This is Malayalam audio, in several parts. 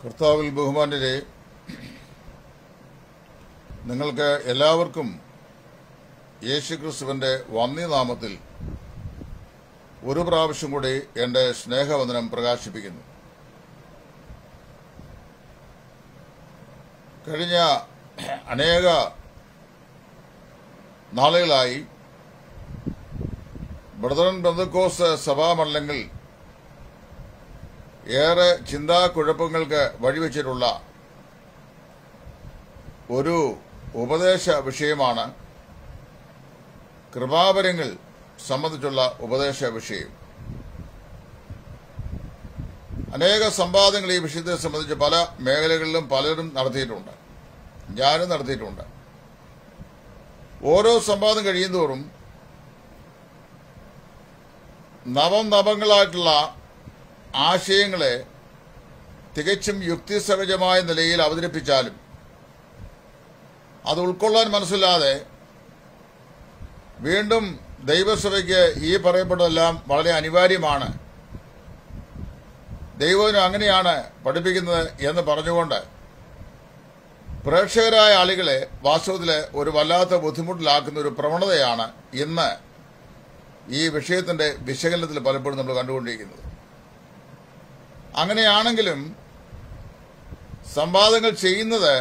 കർത്താവിൽ ബഹുമാന്യരെ നിങ്ങൾക്ക് എല്ലാവർക്കും യേശുക്രിസ്തുവിന്റെ വന്യനാമത്തിൽ ഒരു പ്രാവശ്യം കൂടി എന്റെ സ്നേഹവന്ദനം പ്രകാശിപ്പിക്കുന്നു കഴിഞ്ഞ അനേക നാളുകളായി ബ്രദറൻ ബന്ധക്കോസ് സഭാമണ്ഡലങ്ങൾ ഏറെ ചിന്താക്കുഴപ്പങ്ങൾക്ക് വഴിവെച്ചിട്ടുള്ള ഒരു ഉപദേശ വിഷയമാണ് കൃപാവരങ്ങൾ സംബന്ധിച്ചുള്ള ഉപദേശ വിഷയം അനേക സംവാദങ്ങൾ ഈ വിഷയത്തെ സംബന്ധിച്ച് പല മേഖലകളിലും പലരും നടത്തിയിട്ടുണ്ട് ഞാനും നടത്തിയിട്ടുണ്ട് ഓരോ സംവാദം കഴിയുന്തോറും നവം നവങ്ങളായിട്ടുള്ള ആശയങ്ങളെ തികച്ചും യുക്തിസഹജമായ നിലയിൽ അവതരിപ്പിച്ചാലും അത് ഉൾക്കൊള്ളാൻ മനസ്സില്ലാതെ വീണ്ടും ദൈവസഭയ്ക്ക് ഈ പറയപ്പെട്ടതെല്ലാം വളരെ അനിവാര്യമാണ് ദൈവം അങ്ങനെയാണ് പഠിപ്പിക്കുന്നത് എന്ന് പറഞ്ഞുകൊണ്ട് പ്രേക്ഷകരായ ആളുകളെ വാസ്തവത്തിൽ ഒരു വല്ലാത്ത ബുദ്ധിമുട്ടിലാക്കുന്ന ഒരു പ്രവണതയാണ് ഇന്ന് ഈ വിഷയത്തിന്റെ വിശകലനത്തിൽ പലപ്പോഴും നമ്മൾ കണ്ടുകൊണ്ടിരിക്കുന്നത് അങ്ങനെയാണെങ്കിലും സംവാദങ്ങൾ ചെയ്യുന്നത്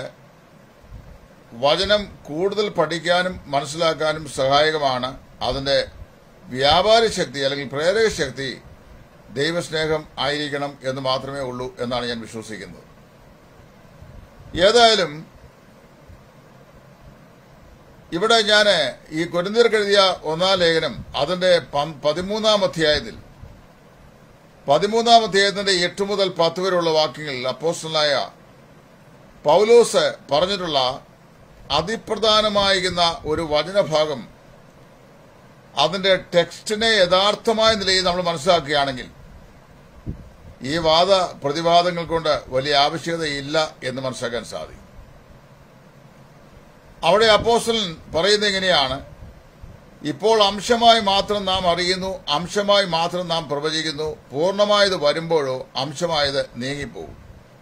വചനം കൂടുതൽ പഠിക്കാനും മനസ്സിലാക്കാനും സഹായകമാണ് അതിന്റെ വ്യാപാര ശക്തി അല്ലെങ്കിൽ പ്രേരക ശക്തി ദൈവസ്നേഹം ആയിരിക്കണം എന്ന് മാത്രമേ ഉള്ളൂ എന്നാണ് ഞാൻ വിശ്വസിക്കുന്നത് ഏതായാലും ഇവിടെ ഞാൻ ഈ കൊരിന്തിയർക്കെഴുതിയ ഒന്നാം ലേഖനം അതിന്റെ പം- പതിമൂന്നാം അധ്യായത്തിൽ പതിമൂന്നാം അധ്യായത്തിന്റെ എട്ട് മുതൽ പത്ത് വരെയുള്ള വാക്യങ്ങളിൽ അപ്പോസ്റ്റലായ പൗലോസ് പറഞ്ഞിട്ടുള്ള അതിപ്രധാനമായിരിക്കുന്ന ഒരു വചനഭാഗം അതിന്റെ ടെക്സ്റ്റിനെ യഥാർത്ഥമായ നിലയിൽ നമ്മൾ മനസ്സിലാക്കുകയാണെങ്കിൽ ഈ വാദ പ്രതിവാദങ്ങൾ കൊണ്ട് വലിയ ആവശ്യകതയില്ല എന്ന് മനസ്സിലാക്കാൻ സാധിക്കും അവിടെ അപ്പോസ്റ്റലൻ പറയുന്നത് ഇങ്ങനെയാണ് ഇപ്പോൾ അംശമായി മാത്രം നാം അറിയുന്നു അംശമായി മാത്രം നാം പ്രവചിക്കുന്നു പൂർണ്ണമായത് വരുമ്പോഴോ അംശമായത് നീങ്ങിപ്പോകും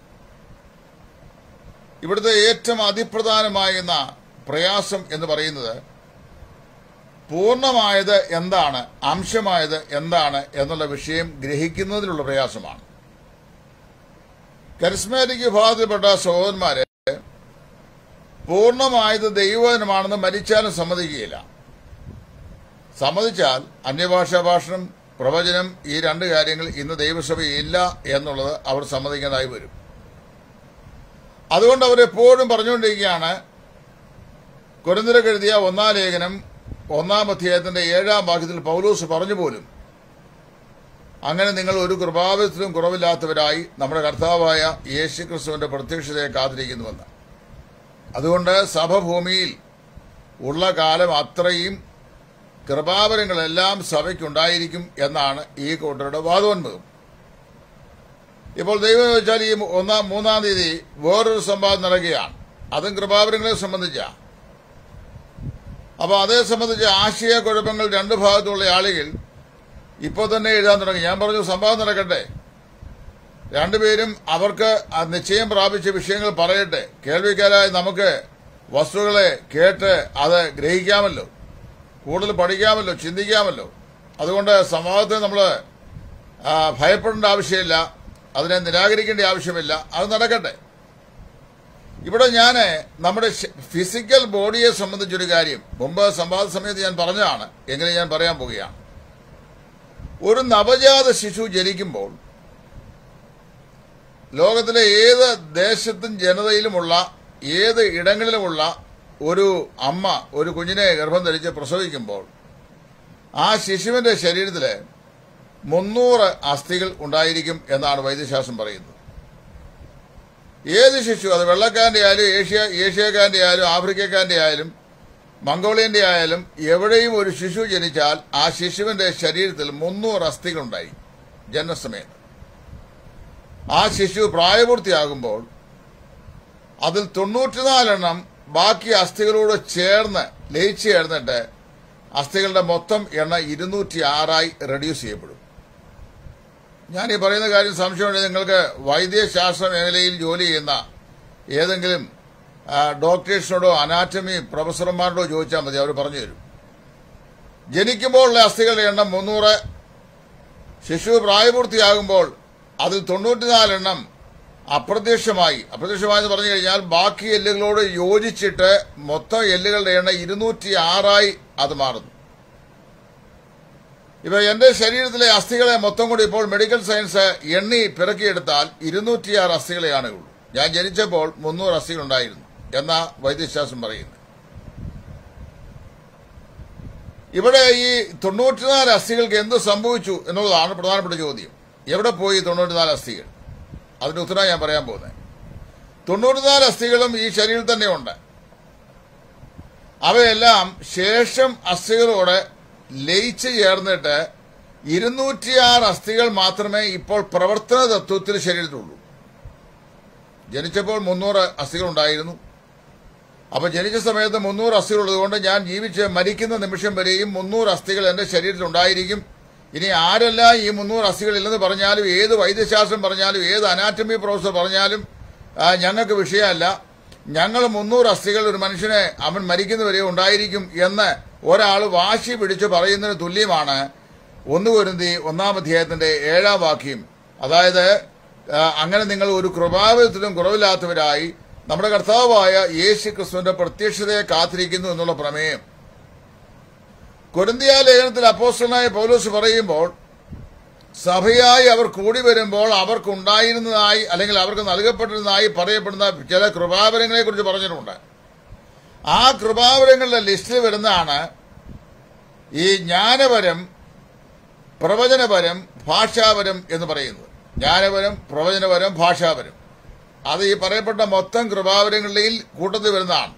ഇവിടുത്തെ ഏറ്റവും അതിപ്രധാനമാകുന്ന പ്രയാസം എന്ന് പറയുന്നത് പൂർണ്ണമായത് എന്താണ് അംശമായത് എന്താണ് എന്നുള്ള വിഷയം ഗ്രഹിക്കുന്നതിലുള്ള പ്രയാസമാണ് കരിസ്മാറ്റിക് വിഭാഗത്തിൽപ്പെട്ട സഹോദരന്മാര് പൂർണ്ണമായത് ദൈവവചനമാണെന്ന് മരിച്ചാലും സമ്മതിക്കുകയില്ല സമ്മതിച്ചാൽ അന്യഭാഷാ ഭാഷണം പ്രവചനം ഈ രണ്ട് കാര്യങ്ങൾ ഇന്ന് ദൈവസഭയില്ല എന്നുള്ളത് അവർ സമ്മതിക്കേണ്ടതായി വരും അതുകൊണ്ട് അവരെപ്പോഴും പറഞ്ഞുകൊണ്ടിരിക്കുകയാണ് കുരന്തരക്കെഴുതിയ ഒന്നാം ലേഖനം ഒന്നാം അധ്യായത്തിന്റെ ഏഴാം വാക്യത്തിൽ പൗലൂസ് പറഞ്ഞു പോലും അങ്ങനെ നിങ്ങൾ ഒരു കൃപാവിധത്തിലും കുറവില്ലാത്തവരായി നമ്മുടെ കർത്താവായ യേശു ക്രിസ്തുവിന്റെ പ്രത്യക്ഷതയെ കാത്തിരിക്കുന്നുവെന്ന് അതുകൊണ്ട് സഭഭൂമിയിൽ ഉള്ള കാലം അത്രയും കൃപാവരങ്ങളെല്ലാം സഭയ്ക്കുണ്ടായിരിക്കും എന്നാണ് ഈ കൂട്ടരുടെ വാദോന്മുഖം ഇപ്പോൾ ദൈവം വെച്ചാൽ ഈ ഒന്നാം മൂന്നാം തീയതി വേറൊരു സംവാദം നടക്കുകയാണ് അതും കൃപാവരങ്ങളെ സംബന്ധിച്ച അപ്പൊ അതേ സംബന്ധിച്ച് ആശയക്കുഴപ്പങ്ങൾ രണ്ട് ഭാഗത്തുള്ള ആളുകൾ ഇപ്പോൾ തന്നെ എഴുതാൻ തുടങ്ങി ഞാൻ പറഞ്ഞു സംവാദം നടക്കട്ടെ രണ്ടുപേരും അവർക്ക് ആ നിശ്ചയം പ്രാപിച്ച വിഷയങ്ങൾ പറയട്ടെ കേൾവിക്കാരായ നമുക്ക് വസ്തുക്കളെ കേട്ട് അത് ഗ്രഹിക്കാമല്ലോ കൂടുതൽ പഠിക്കാമല്ലോ ചിന്തിക്കാമല്ലോ അതുകൊണ്ട് സംവാദത്തെ നമ്മൾ ഭയപ്പെടേണ്ട ആവശ്യമില്ല അതിനെ നിരാകരിക്കേണ്ട ആവശ്യമില്ല അത് നടക്കട്ടെ ഇവിടെ ഞാൻ നമ്മുടെ ശ- ഫിസിക്കൽ ബോഡിയെ സംബന്ധിച്ചൊരു കാര്യം മുമ്പ് സംവാദ സമയത്ത് ഞാൻ പറഞ്ഞതാണ് എങ്ങനെ ഞാൻ പറയാൻ പോവുകയാണ് ഒരു നവജാത ശിശു ജനിക്കുമ്പോൾ ലോകത്തിലെ ഏത് ദേശത്തും ജനതയിലുമുള്ള ഏത് ഇടങ്ങളിലുമുള്ള ഒരു അമ്മ ഒരു കുഞ്ഞിനെ ഗർഭം ധരിച്ച് പ്രസവിക്കുമ്പോൾ ആ ശിശുവിന്റെ ശരീരത്തില് മുന്നൂറ് അസ്ഥികൾ ഉണ്ടായിരിക്കും എന്നാണ് വൈദ്യശാസ്ത്രം പറയുന്നത് ഏത് ശിശു അത് വെള്ളക്കാരന്റെ ആയാലും ഏഷ്യ ഏഷ്യക്കാരന്റെ ആയാലും ആഫ്രിക്കക്കാരന്റെ ആയാലും മംഗോളിയന്റെ ആയാലും എവിടെയും ഒരു ശിശു ജനിച്ചാൽ ആ ശിശുവിന്റെ ശരീരത്തിൽ മുന്നൂറ് അസ്ഥികൾ ഉണ്ടായി ജനനസമയത്ത് ആ ശിശു പ്രായപൂർത്തിയാകുമ്പോൾ അതിൽ തൊണ്ണൂറ്റിനാലെണ്ണം ബാക്കി അസ്ഥികളോട് ചേർന്ന് ലയിച്ചു ചേർന്നിട്ട് അസ്ഥികളുടെ മൊത്തം എണ്ണ ഇരുന്നൂറ്റി ആറായി റെഡ്യൂസ് ചെയ്യപ്പെടും ഞാൻ ഈ പറയുന്ന കാര്യം സംശയമുണ്ടെങ്കിൽ നിങ്ങൾക്ക് വൈദ്യശാസ്ത്ര മേഖലയിൽ ജോലി ചെയ്യുന്ന ഏതെങ്കിലും ആ, ഡോക്ടേഴ്സിനോടോ അനാറ്റമി പ്രൊഫസർമാരോടോ ചോദിച്ചാൽ മതി അവർ പറഞ്ഞു തരും ജനിക്കുമ്പോഴുള്ള അസ്ഥികളുടെ എണ്ണം മുന്നൂറ് ശിശു പ്രായപൂർത്തിയാകുമ്പോൾ അതിൽ തൊണ്ണൂറ്റിനാലെണ്ണം അപ്രത്യക്ഷമായി അപ്രത്യക്ഷമായി എന്ന് പറഞ്ഞു കഴിഞ്ഞാൽ ബാക്കി എല്ലുകളോട് യോജിച്ചിട്ട് മൊത്തം എല്ലുകളുടെ എണ്ണം ഇരുന്നൂറ്റി ആറായി അത് മാറുന്നു ഇപ്പൊ എന്റെ ശരീരത്തിലെ അസ്ഥികളെ മൊത്തം കൂടി ഇപ്പോൾ മെഡിക്കൽ സയൻസ് എണ്ണി പിറക്കിയെടുത്താൽ ഇരുന്നൂറ്റിയാറ് അസ്ഥികളെയാണ് ഉള്ളൂ ഞാൻ ജനിച്ചപ്പോൾ മുന്നൂറ് അസ്ഥികൾ ഉണ്ടായിരുന്നു എന്ന വൈദ്യശാസ്ത്രം പറയുന്നു ഇവിടെ ഈ തൊണ്ണൂറ്റിനാല് അസ്ഥികൾക്ക് എന്ത് സംഭവിച്ചു എന്നുള്ളതാണ് പ്രധാനപ്പെട്ട ചോദ്യം എവിടെ പോയി തൊണ്ണൂറ്റിനാല് അസ്ഥികൾ അതിന്റെ ഉത്തരം ഞാൻ പറയാൻ പോകുന്നത് തൊണ്ണൂറ്റിനാല് അസ്ഥികളും ഈ ശരീരത്തിൽ തന്നെ ഉണ്ട് അവയെല്ലാം ശേഷം അസ്ഥികളോട് ലയിച്ചു ചേർന്നിട്ട് ഇരുന്നൂറ്റിയാറ് അസ്ഥികൾ മാത്രമേ ഇപ്പോൾ പ്രവർത്തന തത്വത്തിൽ ശരീരത്തിലുള്ളൂ ജനിച്ചപ്പോൾ മുന്നൂറ് അസ്ഥികൾ ഉണ്ടായിരുന്നു അപ്പൊ ജനിച്ച സമയത്ത് മുന്നൂറ് അസ്ഥികൾ ഉള്ളതുകൊണ്ട് ഞാൻ ജീവിച്ച് മരിക്കുന്ന നിമിഷം വരെയും മുന്നൂറ് അസ്ഥികൾ എന്റെ ശരീരത്തിൽ ഉണ്ടായിരിക്കും ഇനി ആരെല്ലാം ഈ മുന്നൂറ് അസ്ഥികൾ ഇല്ലെന്ന് പറഞ്ഞാലും ഏത് വൈദ്യശാസ്ത്രം പറഞ്ഞാലും ഏത് അനാറ്റമി പ്രൊഫസർ പറഞ്ഞാലും ആ, ഞങ്ങൾക്ക് വിഷയമല്ല ഞങ്ങൾ മുന്നൂറ് അസ്ഥികൾ ഒരു മനുഷ്യനെ അവൻ മരിക്കുന്നവരെ ഉണ്ടായിരിക്കും എന്ന് ഒരാൾ വാശി പിടിച്ച് പറയുന്നതിന് തുല്യമാണ് ഒന്ന് പൊരുന്തി ഒന്നാം അധ്യായത്തിന്റെ ഏഴാം വാക്യം അതായത് ആ, അങ്ങനെ നിങ്ങൾ ഒരു കൃപാവത്തിലും കുറവില്ലാത്തവരായി നമ്മുടെ കർത്താവായ യേശു ക്രിസ്തുവിന്റെ പ്രത്യക്ഷതയെ കാത്തിരിക്കുന്നു എന്നുള്ള പ്രമേയം കൊരിന്തിയ ലേഖനത്തിൽ അപ്പോസ്റ്റലായ പൗലോസ് പറയുമ്പോൾ സഭയായി അവർ കൂടി വരുമ്പോൾ അവർക്കുണ്ടായിരുന്നതായി അല്ലെങ്കിൽ അവർക്ക് നൽകപ്പെട്ടിരുന്നതായി പറയപ്പെടുന്ന ചില കൃപാവരങ്ങളെ കുറിച്ച് പറഞ്ഞിട്ടുണ്ട് ആ കൃപാവരങ്ങളുടെ ലിസ്റ്റിൽ വരുന്നതാണ് ഈ ജ്ഞാനപരം പ്രവചനപരം ഭാഷാപരം എന്ന് പറയുന്നത് ജ്ഞാനപരം പ്രവചനപരം ഭാഷാപരം അത് ഈ പറയപ്പെട്ട മൊത്തം കൃപാവരങ്ങളുടെയിൽ കൂട്ടത്തിൽ വരുന്നതാണ്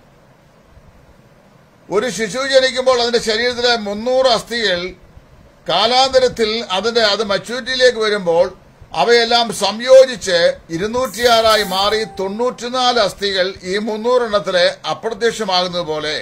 ഒരു ശിശു ജനിക്കുമ്പോൾ അതിന്റെ ശരീരത്തിലെ മുന്നൂറ് അസ്ഥികൾ കാലാന്തരത്തിൽ അതിന്റെ അത് മച്യൂരിറ്റിയിലേക്ക് വരുമ്പോൾ അവയെല്ലാം സംയോജിച്ച് ഇരുന്നൂറ്റിയാറായി മാറി തൊണ്ണൂറ്റിനാല് അസ്ഥികൾ ഈ മുന്നൂറെണ്ണത്തിലെ അപ്രത്യക്ഷമാകുന്നത് പോലെ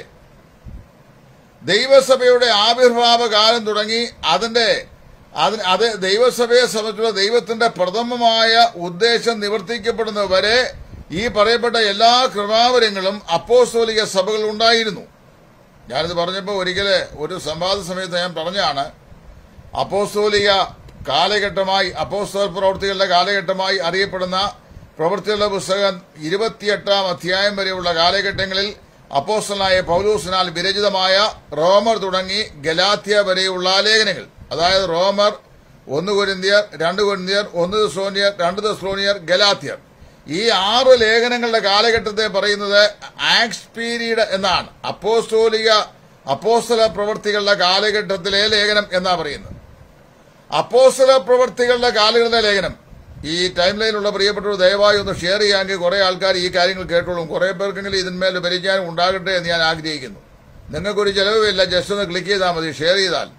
ദൈവസഭയുടെ ആവിർഭാവ കാലം തുടങ്ങി അതിന്റെ അതിന് അത് ദൈവസഭയെ സംബന്ധിച്ചുള്ള ദൈവത്തിന്റെ പ്രഥമമായ ഉദ്ദേശം നിവർത്തിക്കപ്പെടുന്നത് വരെ ഈ പറയപ്പെട്ട എല്ലാ കൃപാവരങ്ങളും അപ്പോസ്തോലിക സഭകൾ ഉണ്ടായിരുന്നു ഞാനിത് പറഞ്ഞപ്പോൾ ഒരിക്കല് ഒരു സംവാദ സമയത്ത് ഞാൻ പറഞ്ഞാണ് അപ്പോസ്തോലിക കാലഘട്ടമായി അപ്പോസ്തോൽ പ്രവൃത്തികളുടെ കാലഘട്ടമായി അറിയപ്പെടുന്ന പ്രവൃത്തികളുടെ പുസ്തകം ഇരുപത്തിയെട്ടാം അധ്യായം വരെയുള്ള കാലഘട്ടങ്ങളിൽ അപ്പോസ്റ്റലായ പൗലൂസിനാൽ വിരചിതമായ റോമർ തുടങ്ങി ഗലാത്യ വരെയുള്ള ലേഖനങ്ങൾ അതായത് റോമർ ഒന്ന് കൊരിന്തിയർ രണ്ട് കൊരിന്തിയർ ഒന്ന് ദസ്ലോനിയർ രണ്ട് ദസ്ലോനിയർ ഗലാത്യർ ഈ ആറ് ലേഖനങ്ങളുടെ കാലഘട്ടത്തെ പറയുന്നത് ആക്സ് പീരീഡ് എന്നാണ് അപ്പോസ്തോലിക അപ്പോസ്തല പ്രവൃത്തികളുടെ കാലഘട്ടത്തിലെ ലേഖനം എന്നാ പറയുന്നത് അപ്പോസ്തല പ്രവൃത്തികളുടെ കാലഘട്ടത്തിലെ ലേഖനം ഈ ടൈം ലൈനിലുള്ള പ്രിയപ്പെട്ടവർ ദയവായി ഒന്ന് ഷെയർ ചെയ്യാമെങ്കിൽ കുറെ ആൾക്കാർ ഈ കാര്യങ്ങൾ കേട്ടോളും കുറെ പേർക്കെങ്കിലും ഇതിന്മേൽ പരിചയം ഉണ്ടാകട്ടെ എന്ന് ഞാൻ ആഗ്രഹിക്കുന്നു നിങ്ങൾക്കൊരു ചെലവുമില്ല ജസ്റ്റ് ഒന്ന് ക്ലിക്ക് ചെയ്താൽ മതി ഷെയർ ചെയ്താൽ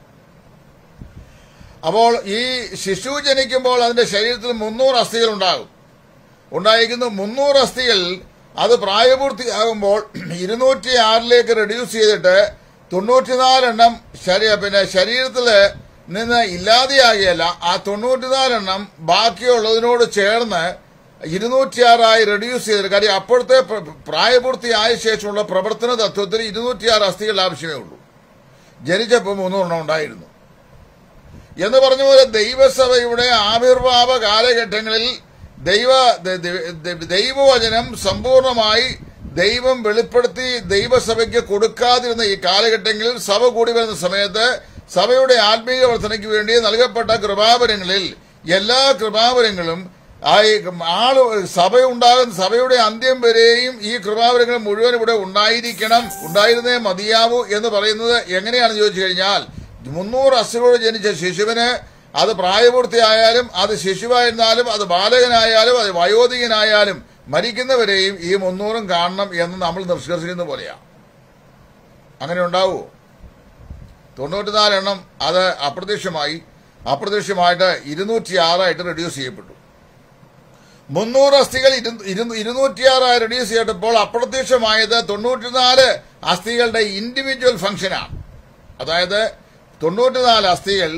അപ്പോൾ ഈ ശിശു ജനിക്കുമ്പോൾ അതിന്റെ ശരീരത്തിൽ മുന്നൂറ് അസ്ഥികൾ ഉണ്ടാകും ഉണ്ടായിരിക്കുന്നു മുന്നൂറ് അസ്ഥികൾ അത് പ്രായപൂർത്തിയാകുമ്പോൾ ഇരുന്നൂറ്റി ആറിലേക്ക് റെഡ്യൂസ് ചെയ്തിട്ട് തൊണ്ണൂറ്റിനാലെണ്ണം ശരീര പിന്നെ ശരീരത്തിൽ നിന്ന് ഇല്ലാതെയാകുകയല്ല ആ തൊണ്ണൂറ്റിനാലെണ്ണം ബാക്കിയുള്ളതിനോട് ചേർന്ന് ഇരുന്നൂറ്റിയാറായി റെഡ്യൂസ് ചെയ്തിട്ട് കാര്യം അപ്പോഴത്തെ പ്ര- പ്രായപൂർത്തിയായ ശേഷമുള്ള പ്രവർത്തന തത്വത്തിൽ ഇരുന്നൂറ്റിയാറ് അസ്ഥികൾ ആവശ്യമേ ഉള്ളൂ ജനിച്ചപ്പോൾ മൂന്നൂറെണ്ണം ഉണ്ടായിരുന്നു എന്ന് പറഞ്ഞ പോലെ ദൈവസഭയുടെ ആവിർഭാവ കാലഘട്ടങ്ങളിൽ ദൈവ ദ- ദ- ദ- ദൈവവചനം സമ്പൂർണമായി ദൈവം വെളിപ്പെടുത്തി ദൈവസഭയ്ക്ക് കൊടുക്കാതിരുന്ന ഈ കാലഘട്ടങ്ങളിൽ സഭ കൂടി വരുന്ന സമയത്ത് സഭയുടെ ആത്മീയ വർധനയ്ക്ക് വേണ്ടി നൽകപ്പെട്ട കൃപാവരങ്ങളിൽ എല്ലാ കൃപാവരങ്ങളും ആ ഈ ആള് സഭ ഉണ്ടാകുന്ന സഭയുടെ അന്ത്യം വരെയും ഈ കൃപാവരങ്ങൾ മുഴുവൻ ഇവിടെ ഉണ്ടായിരിക്കണം ഉണ്ടായിരുന്നേ മതിയാവൂ എന്ന് പറയുന്നത് എങ്ങനെയാണെന്ന് ചോദിച്ചു കഴിഞ്ഞാൽ മുന്നൂറ് അസുഖോട് ജനിച്ച ശിശുവിന് അത് പ്രായപൂർത്തിയായാലും അത് ശിശുവായിരുന്നാലും അത് ബാലകനായാലും അത് വയോധികനായാലും മരിക്കുന്നവരെയും ഈ മുന്നൂറും കാണണം എന്ന് നമ്മൾ നിഷ്കർഷിക്കുന്ന പോലെയാണ് അങ്ങനെ ഉണ്ടാവുമോ തൊണ്ണൂറ്റിനാലെണ്ണം അത് അപ്രത്യക്ഷമായി അപ്രത്യക്ഷമായിട്ട് ഇരുന്നൂറ്റി ആറായിട്ട് റെഡ്യൂസ് ചെയ്യപ്പെട്ടു മുന്നൂറ് അസ്ഥികൾ ഇരു- ഇരു- ഇരുന്നൂറ്റിയാറായി റെഡ്യൂസ് ചെയ്തപ്പോൾ അപ്രത്യക്ഷമായത് തൊണ്ണൂറ്റിനാല് അസ്ഥികളുടെ ഇൻഡിവിജ്വൽ ഫംഗ്ഷനാണ് അതായത് തൊണ്ണൂറ്റിനാല് അസ്ഥികൾ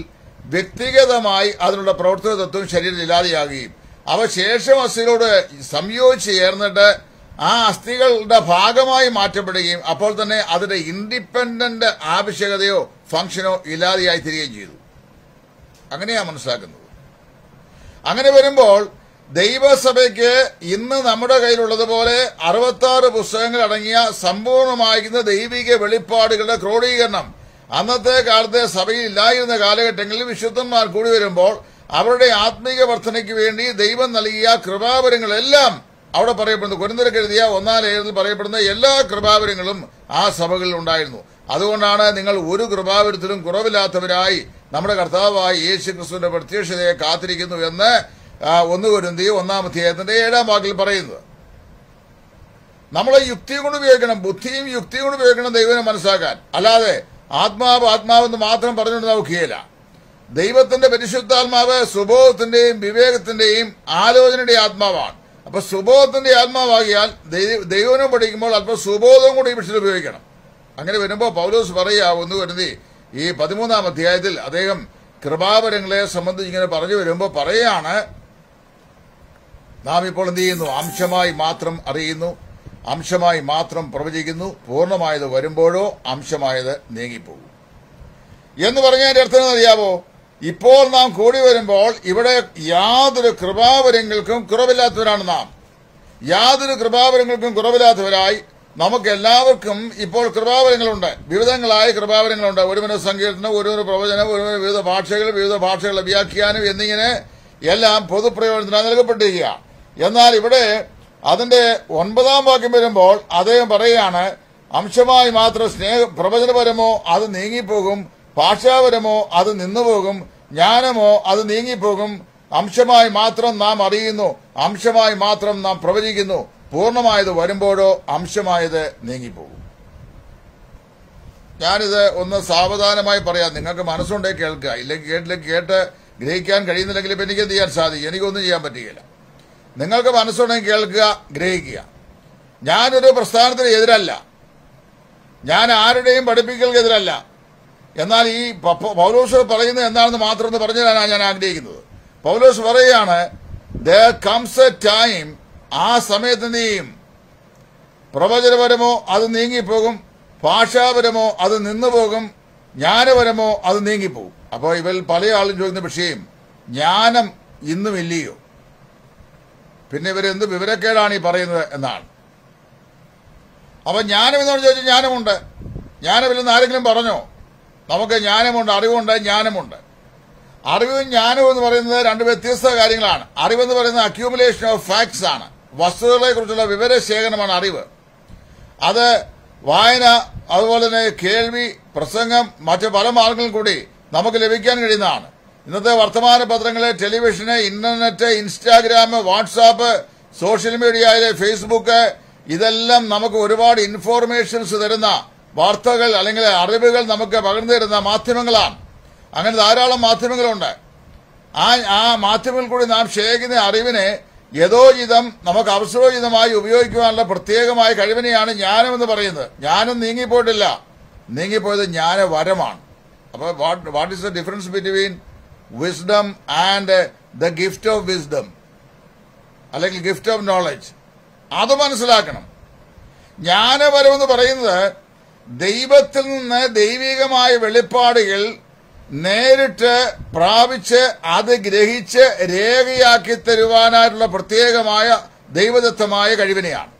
വ്യക്തിഗതമായി അതിനുള്ള പ്രവർത്തന തത്വം ശരീരത്തിൽ ഇല്ലാതെയാകുകയും അവ ശേഷം അസ്ഥികളോട് സംയോജിച്ച് ചേർന്നിട്ട് ആ അസ്ഥികളുടെ ഭാഗമായി മാറ്റപ്പെടുകയും അപ്പോൾ തന്നെ അതിന്റെ ഇൻഡിപെൻഡന്റ് ആവശ്യകതയോ ഫംഗ്ഷനോ ഇല്ലാതെയായി തീരുകയും ചെയ്തു അങ്ങനെയാണ് മനസ്സിലാക്കുന്നത് അങ്ങനെ വരുമ്പോൾ ദൈവസഭയ്ക്ക് ഇന്ന് നമ്മുടെ കയ്യിലുള്ളതുപോലെ അറുപത്തി ആറ് പുസ്തകങ്ങൾ അടങ്ങിയ സമ്പൂർണ്ണമായിരുന്ന ദൈവിക വെളിപ്പാടുകളുടെ ക്രോഡീകരണം അന്നത്തെ കാലത്തെ സഭയിൽ ഇല്ലായിരുന്ന കാലഘട്ടങ്ങളിൽ വിശുദ്ധന്മാർ കൂടി വരുമ്പോൾ അവരുടെ ആത്മീക വർധനയ്ക്ക് വേണ്ടി ദൈവം നൽകിയ കൃപാവരങ്ങളെല്ലാം അവിടെ പറയപ്പെടുന്നു കുരുന്തരക്ക് എഴുതിയ ഒന്നാം ലേഖനത്തിൽ പറയപ്പെടുന്ന എല്ലാ കൃപാവരങ്ങളും ആ സഭകളിൽ ഉണ്ടായിരുന്നു അതുകൊണ്ടാണ് നിങ്ങൾ ഒരു കൃപാവരത്തിലും കുറവില്ലാത്തവരായി നമ്മുടെ കർത്താവായ യേശു ക്രിസ്തുവിന്റെ പ്രത്യക്ഷതയെ കാത്തിരിക്കുന്നു എന്ന് ആ, ഒന്ന് കുരുന്തി ഒന്നാം അധ്യായത്തിന്റെ ഏഴാം വാക്കിൽ പറയുന്നത് നമ്മളെ യുക്തി കൊണ്ട് ഉപയോഗിക്കണം ബുദ്ധിയും യുക്തിയും കൊണ്ട് ഉപയോഗിക്കണം ദൈവനെ മനസ്സിലാക്കാൻ അല്ലാതെ ആത്മാവ് ആത്മാവെന്ന് മാത്രം പറഞ്ഞുകൊണ്ട് നോക്കുകയില്ല ദൈവത്തിന്റെ പരിശുദ്ധാത്മാവ് സുബോധത്തിന്റെയും വിവേകത്തിന്റെയും ആലോചനയുടെ ആത്മാവാണ് അപ്പൊ സുബോധത്തിന്റെ ആത്മാവാകിയാൽ ദൈ- ദൈവനം പഠിക്കുമ്പോൾ അല്പം സുബോധം കൂടി ഈ വിഷയത്തിൽ ഉപയോഗിക്കണം അങ്ങനെ വരുമ്പോൾ പൗലോസ് പറയുക ഒന്ന് വരുന്നേ ഈ പതിമൂന്നാം അധ്യായത്തിൽ അദ്ദേഹം കൃപാവരങ്ങളെ സംബന്ധിച്ച് ഇങ്ങനെ പറഞ്ഞു വരുമ്പോൾ പറയാണ് നാം ഇപ്പോൾ എന്ത് ചെയ്യുന്നു അംശമായി മാത്രം അറിയുന്നു അംശമായി മാത്രം പ്രവചിക്കുന്നു പൂർണ്ണമായത് വരുമ്പോഴോ അംശമായത് നീങ്ങിപ്പോകും എന്ന് പറഞ്ഞതിന്റെ അർത്ഥം അറിയാവോ ഇപ്പോൾ നാം കൂടി വരുമ്പോൾ ഇവിടെ യാതൊരു കൃപാവരങ്ങൾക്കും കുറവില്ലാത്തവരാണ് നാം യാതൊരു കൃപാവരങ്ങൾക്കും കുറവില്ലാത്തവരായി നമുക്ക് എല്ലാവർക്കും ഇപ്പോൾ കൃപാവരങ്ങളുണ്ട് വിവിധങ്ങളായ കൃപാവരങ്ങളുണ്ട് ഒരുവന് സങ്കീർത്തനം ഒരുവന് പ്രവചനം ഒരുവന് വിവിധ ഭാഷകൾ വിവിധ ഭാഷകളുടെ വ്യാഖ്യാനം എന്നിങ്ങനെ എല്ലാം പൊതുപ്രയോജനത്തിനായി നൽകപ്പെട്ടിരിക്കുക എന്നാൽ ഇവിടെ അതിന്റെ ഒൻപതാം വാക്യം വരുമ്പോൾ അദ്ദേഹം പറയുകയാണ് അംശമായി മാത്രം സ്നേഹ പ്രവചനപരമോ അത് നീങ്ങിപ്പോകും ഭാഷാപരമോ അത് നിന്നുപോകും ജ്ഞാനമോ അത് നീങ്ങിപ്പോകും അംശമായി മാത്രം നാം അറിയുന്നു അംശമായി മാത്രം നാം പ്രവചിക്കുന്നു പൂർണ്ണമായത് വരുമ്പോഴോ അംശമായത് നീങ്ങിപ്പോകും ഞാനിത് ഒന്ന് സാവധാനമായി പറയാം നിങ്ങൾക്ക് മനസ്സുണ്ടേ കേൾക്കുക ഇല്ലെങ്കിൽ കേട്ടില്ലെങ്കിൽ കേട്ട് ഗ്രഹിക്കാൻ കഴിയുന്നില്ലെങ്കിൽ ഇപ്പൊ എനിക്ക് എന്ത് ചെയ്യാൻ സാധിക്കും എനിക്കൊന്നും ചെയ്യാൻ പറ്റുകയില്ല നിങ്ങൾക്ക് മനസ്സുണ്ടെങ്കിൽ കേൾക്കുക ഗ്രഹിക്കുക ഞാനൊരു പ്രസ്ഥാനത്തിന് എതിരല്ല ഞാൻ ആരുടെയും പഠിപ്പിക്കൽക്കെതിരല്ല എന്നാൽ ഈ പ- പൗലോസ് പറയുന്നത് എന്താണെന്ന് മാത്രം ഒന്ന് പറഞ്ഞു തരാനാണ് ഞാൻ ആഗ്രഹിക്കുന്നത് പൗലോസ് പറയുകയാണ് ദർ കംസ് എ ടൈം ആ സമയത്ത് എന്ത് ചെയ്യും പ്രവചനപരമോ അത് നീങ്ങിപ്പോകും ഭാഷാപരമോ അത് നിന്നുപോകും ജ്ഞാനപരമോ അത് നീങ്ങിപ്പോകും അപ്പോൾ ഇവൽ പല ആളും ചോദിക്കുന്ന വിഷയം ജ്ഞാനം ഇന്നും ഇല്ലയോ പിന്നെ ഇവരെന്ത് വിവരക്കേടാണ് ഈ പറയുന്നത് എന്നാണ് അപ്പൊ ജ്ഞാനം എന്നോട് ചോദിച്ചാൽ ജ്ഞാനമുണ്ട് ജ്ഞാനമില്ലെന്ന് ആരെങ്കിലും പറഞ്ഞോ നമുക്ക് ജ്ഞാനമുണ്ട് അറിവുണ്ട് ജ്ഞാനമുണ്ട് അറിവും ജ്ഞാനവും എന്ന് പറയുന്നത് രണ്ട് വ്യത്യസ്ത കാര്യങ്ങളാണ് അറിവെന്ന് പറയുന്നത് അക്യൂമുലേഷൻ ഓഫ് ഫാക്ട്സ് ആണ് വസ്തുതകളെ കുറിച്ചുള്ള വിവരശേഖരണമാണ് അറിവ് അത് വായന അതുപോലെ തന്നെ കേൾവി പ്രസംഗം മറ്റ് പല മാർഗങ്ങളും കൂടി നമുക്ക് ലഭിക്കാൻ കഴിയുന്നതാണ് ഇന്നത്തെ വർത്തമാന പത്രങ്ങള് television internet Instagram WhatsApp social മീഡിയയിലെ ഫേസ്ബുക്ക് ഇതെല്ലാം നമുക്ക് ഒരുപാട് ഇൻഫോർമേഷൻസ് തരുന്ന വാർത്തകൾ അല്ലെങ്കിൽ അറിവുകൾ നമുക്ക് പകർന്നു തരുന്ന മാധ്യമങ്ങളാണ് അങ്ങനെ ധാരാളം മാധ്യമങ്ങളുണ്ട് ആ ആ മാധ്യമങ്ങളിൽ കൂടി നാം ശേഖരിക്കുന്ന അറിവിനെ യഥോചിതം നമുക്ക് അവസരോചിതമായി ഉപയോഗിക്കുവാനുള്ള പ്രത്യേകമായ കഴിവിനെയാണ് ജ്ഞാനം എന്ന് പറയുന്നത് ജ്ഞാനം നീങ്ങിപ്പോയിട്ടില്ല നീങ്ങിപ്പോയത് ജ്ഞാനവരമാണ് അപ്പൊ what what is the difference between wisdom and the gift of wisdom അല്ലെങ്കിൽ ഗിഫ്റ്റ് ഓഫ് നോളജ് അത് മനസ്സിലാക്കണം ജ്ഞാനപരം എന്ന് പറയുന്നത് ദൈവത്തിൽ നിന്ന് ദൈവികമായ വെളിപ്പാടുകൾ നേരിട്ട് പ്രാപിച്ച് അത് ഗ്രഹിച്ച് രേഖയാക്കി തരുവാനായിട്ടുള്ള പ്രത്യേകമായ ദൈവദത്തമായ കഴിവിനെയാണ്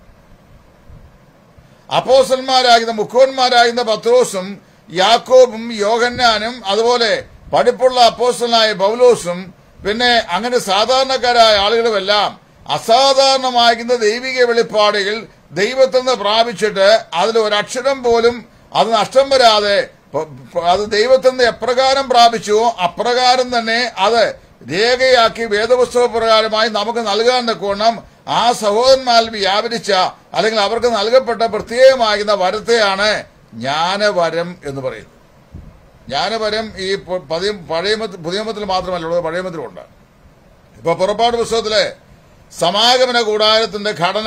അപ്പോസന്മാരാകുന്ന മുഖോന്മാരാകുന്ന പത്രോസും യാക്കോബും യോഹന്നാനും അതുപോലെ പഠിപ്പുള്ള അപ്പോസ്റ്റലായ പൗലോസും പിന്നെ അങ്ങനെ സാധാരണക്കാരായ ആളുകളുമെല്ലാം അസാധാരണമാകുന്ന ദൈവിക വെളിപ്പാടുകൾ ദൈവത്തിൽ നിന്ന് പ്രാപിച്ചിട്ട് അതിൽ ഒരക്ഷരം പോലും അത് നഷ്ടം വരാതെ പ- പ- അത് ദൈവത്തിൽ നിന്ന് എപ്രകാരം പ്രാപിച്ചുവോ അപ്രകാരം തന്നെ അത് രേഖയാക്കി വേദപുസ്തക പ്രകാരമായി നമുക്ക് നൽകാൻ തക്കോണം ആ സഹോദരന്മാരിൽ വ്യാപരിച്ച അല്ലെങ്കിൽ അവർക്ക് നൽകപ്പെട്ട പ്രത്യേകമാകുന്ന വരത്തെയാണ് ജ്ഞാനവരം എന്ന് പറയുന്നത് ജ്ഞാനവരം ഈ പ- പതി- പഴയ മത- പുതിയ മതത്തിൽ മാത്രമല്ല ഉള്ളത് പഴയ മതത്തിലുണ്ട് ഇപ്പൊ പുറപ്പാട് പുസ്തകത്തിലെ സമാഗമന കൂടാരത്തിന്റെ ഘടന